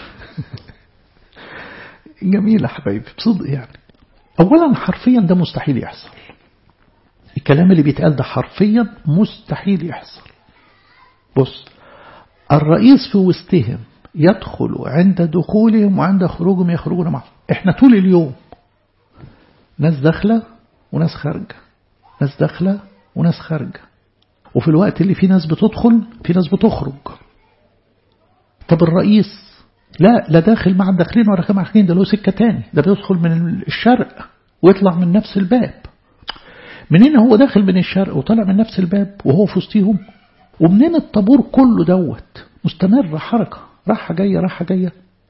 جميلة حبايبي بصدق يعني أولا حرفيا ده مستحيل يحصل الكلام اللي بيتقال ده حرفيا مستحيل يحصل بص الرئيس في وسطهم يدخل عند دخولهم وعند خروجهم يخرجون معه احنا طول اليوم ناس داخله وناس خارجة ناس داخلة وناس خارجة وفي الوقت اللي في ناس بتدخل في ناس بتخرج طب الرئيس لا لا داخل مع الداخلين ولا مع الخارجين ده له سكة تاني ده بيدخل من الشرق ويطلع من نفس الباب منين هو داخل من الشرق وطلع من نفس الباب وهو في وسطيهم ومنين الطابور كله دوت مستمر حركة راحة جاية راحة جاية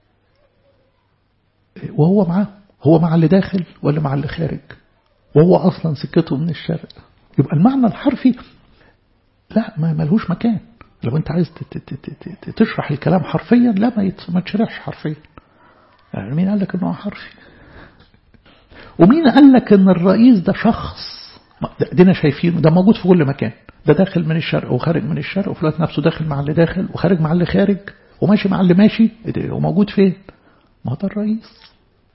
وهو معاه هو مع اللي داخل ولا مع اللي خارج وهو أصلا سكته من الشرق يبقى المعنى الحرفي لا ما ملهوش مكان لو انت عايز تشرح الكلام حرفيا لا ما ما تشرحش حرفيا يعني مين قال لك انه حرفي ومين قال لك ان الرئيس ده شخص دينا شايفينه ده موجود في كل مكان ده داخل من الشرق وخارج من الشرق وفي الوقت نفسه داخل مع اللي داخل وخارج مع اللي خارج وماشي مع اللي ماشي وموجود فين ما ده الرئيس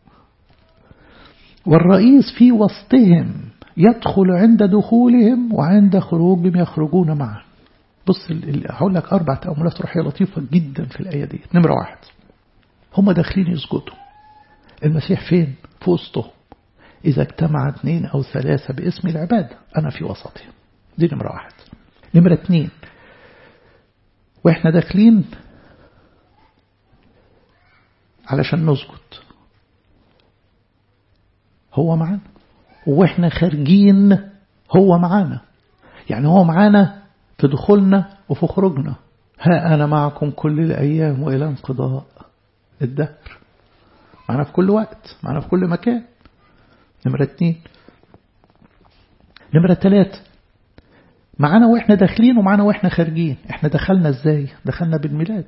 والرئيس في وسطهم يدخل عند دخولهم وعند خروجهم يخرجون معه بص هقول لك أربع تأملات روحية لطيفة جدا في الآية دي نمرة واحد هم داخلين يسجدوا المسيح فين في وسطهم إذا اجتمع اثنين أو ثلاثة باسم العبادة أنا في وسطهم دي نمرة واحد نمرة اثنين وإحنا داخلين علشان نسجد هو معانا وإحنا خارجين هو معانا يعني هو معانا في دخولنا وفي خروجنا ها أنا معكم كل الأيام وإلى انقضاء الدهر معنا في كل وقت معنا في كل مكان نمرة اتنين نمرة تلاتة معانا واحنا داخلين ومعانا واحنا خارجين احنا دخلنا ازاي دخلنا بالميلاد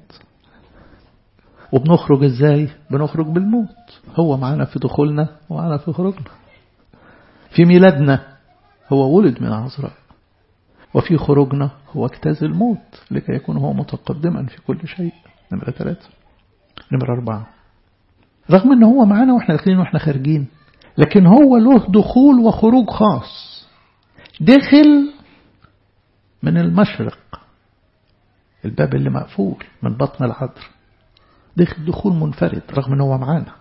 وبنخرج ازاي بنخرج بالموت هو معانا في دخولنا ومعانا في خروجنا في ميلادنا هو ولد من عذراء وفي خروجنا هو اجتاز الموت لكي يكون هو متقدما في كل شيء نمرة ثلاثة نمرة أربعة رغم أنه هو معانا وإحنا داخلين وإحنا خارجين لكن هو له دخول وخروج خاص دخل من المشرق الباب اللي مقفول من بطن العذر دخل دخول منفرد رغم أنه هو معانا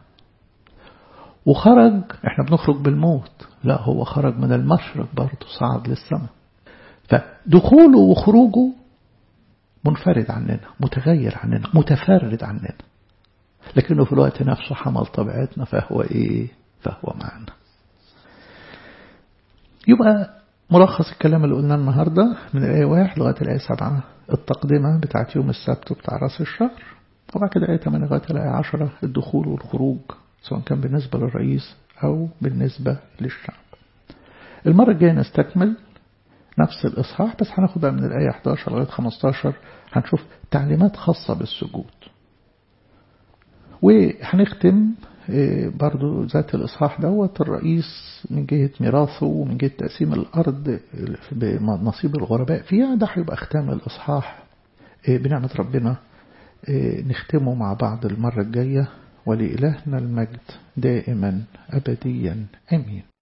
وخرج احنا بنخرج بالموت لا هو خرج من المشرق برضه صعد للسماء فدخوله وخروجه منفرد عننا متغير عننا متفرد عننا لكنه في الوقت نفسه حمل طبيعتنا فهو ايه فهو معنا يبقى ملخص الكلام اللي قلناه النهاردة من الآية واحد لغاية الآية سبعة التقدمة بتاعت يوم السبت وبتاع رأس الشهر وبعد كده آية 8 لغاية الآية 10 الدخول والخروج سواء كان بالنسبة للرئيس أو بالنسبة للشعب المرة الجاية نستكمل نفس الإصحاح بس هناخدها من الآية 11 لغاية 15 هنشوف تعليمات خاصة بالسجود وهنختم برضو ذات الإصحاح دوت الرئيس من جهة ميراثه ومن جهة تقسيم الأرض بنصيب الغرباء فيها ده هيبقى ختام الإصحاح بنعمة ربنا نختمه مع بعض المرة الجاية ولإلهنا المجد دائما أبديا أمين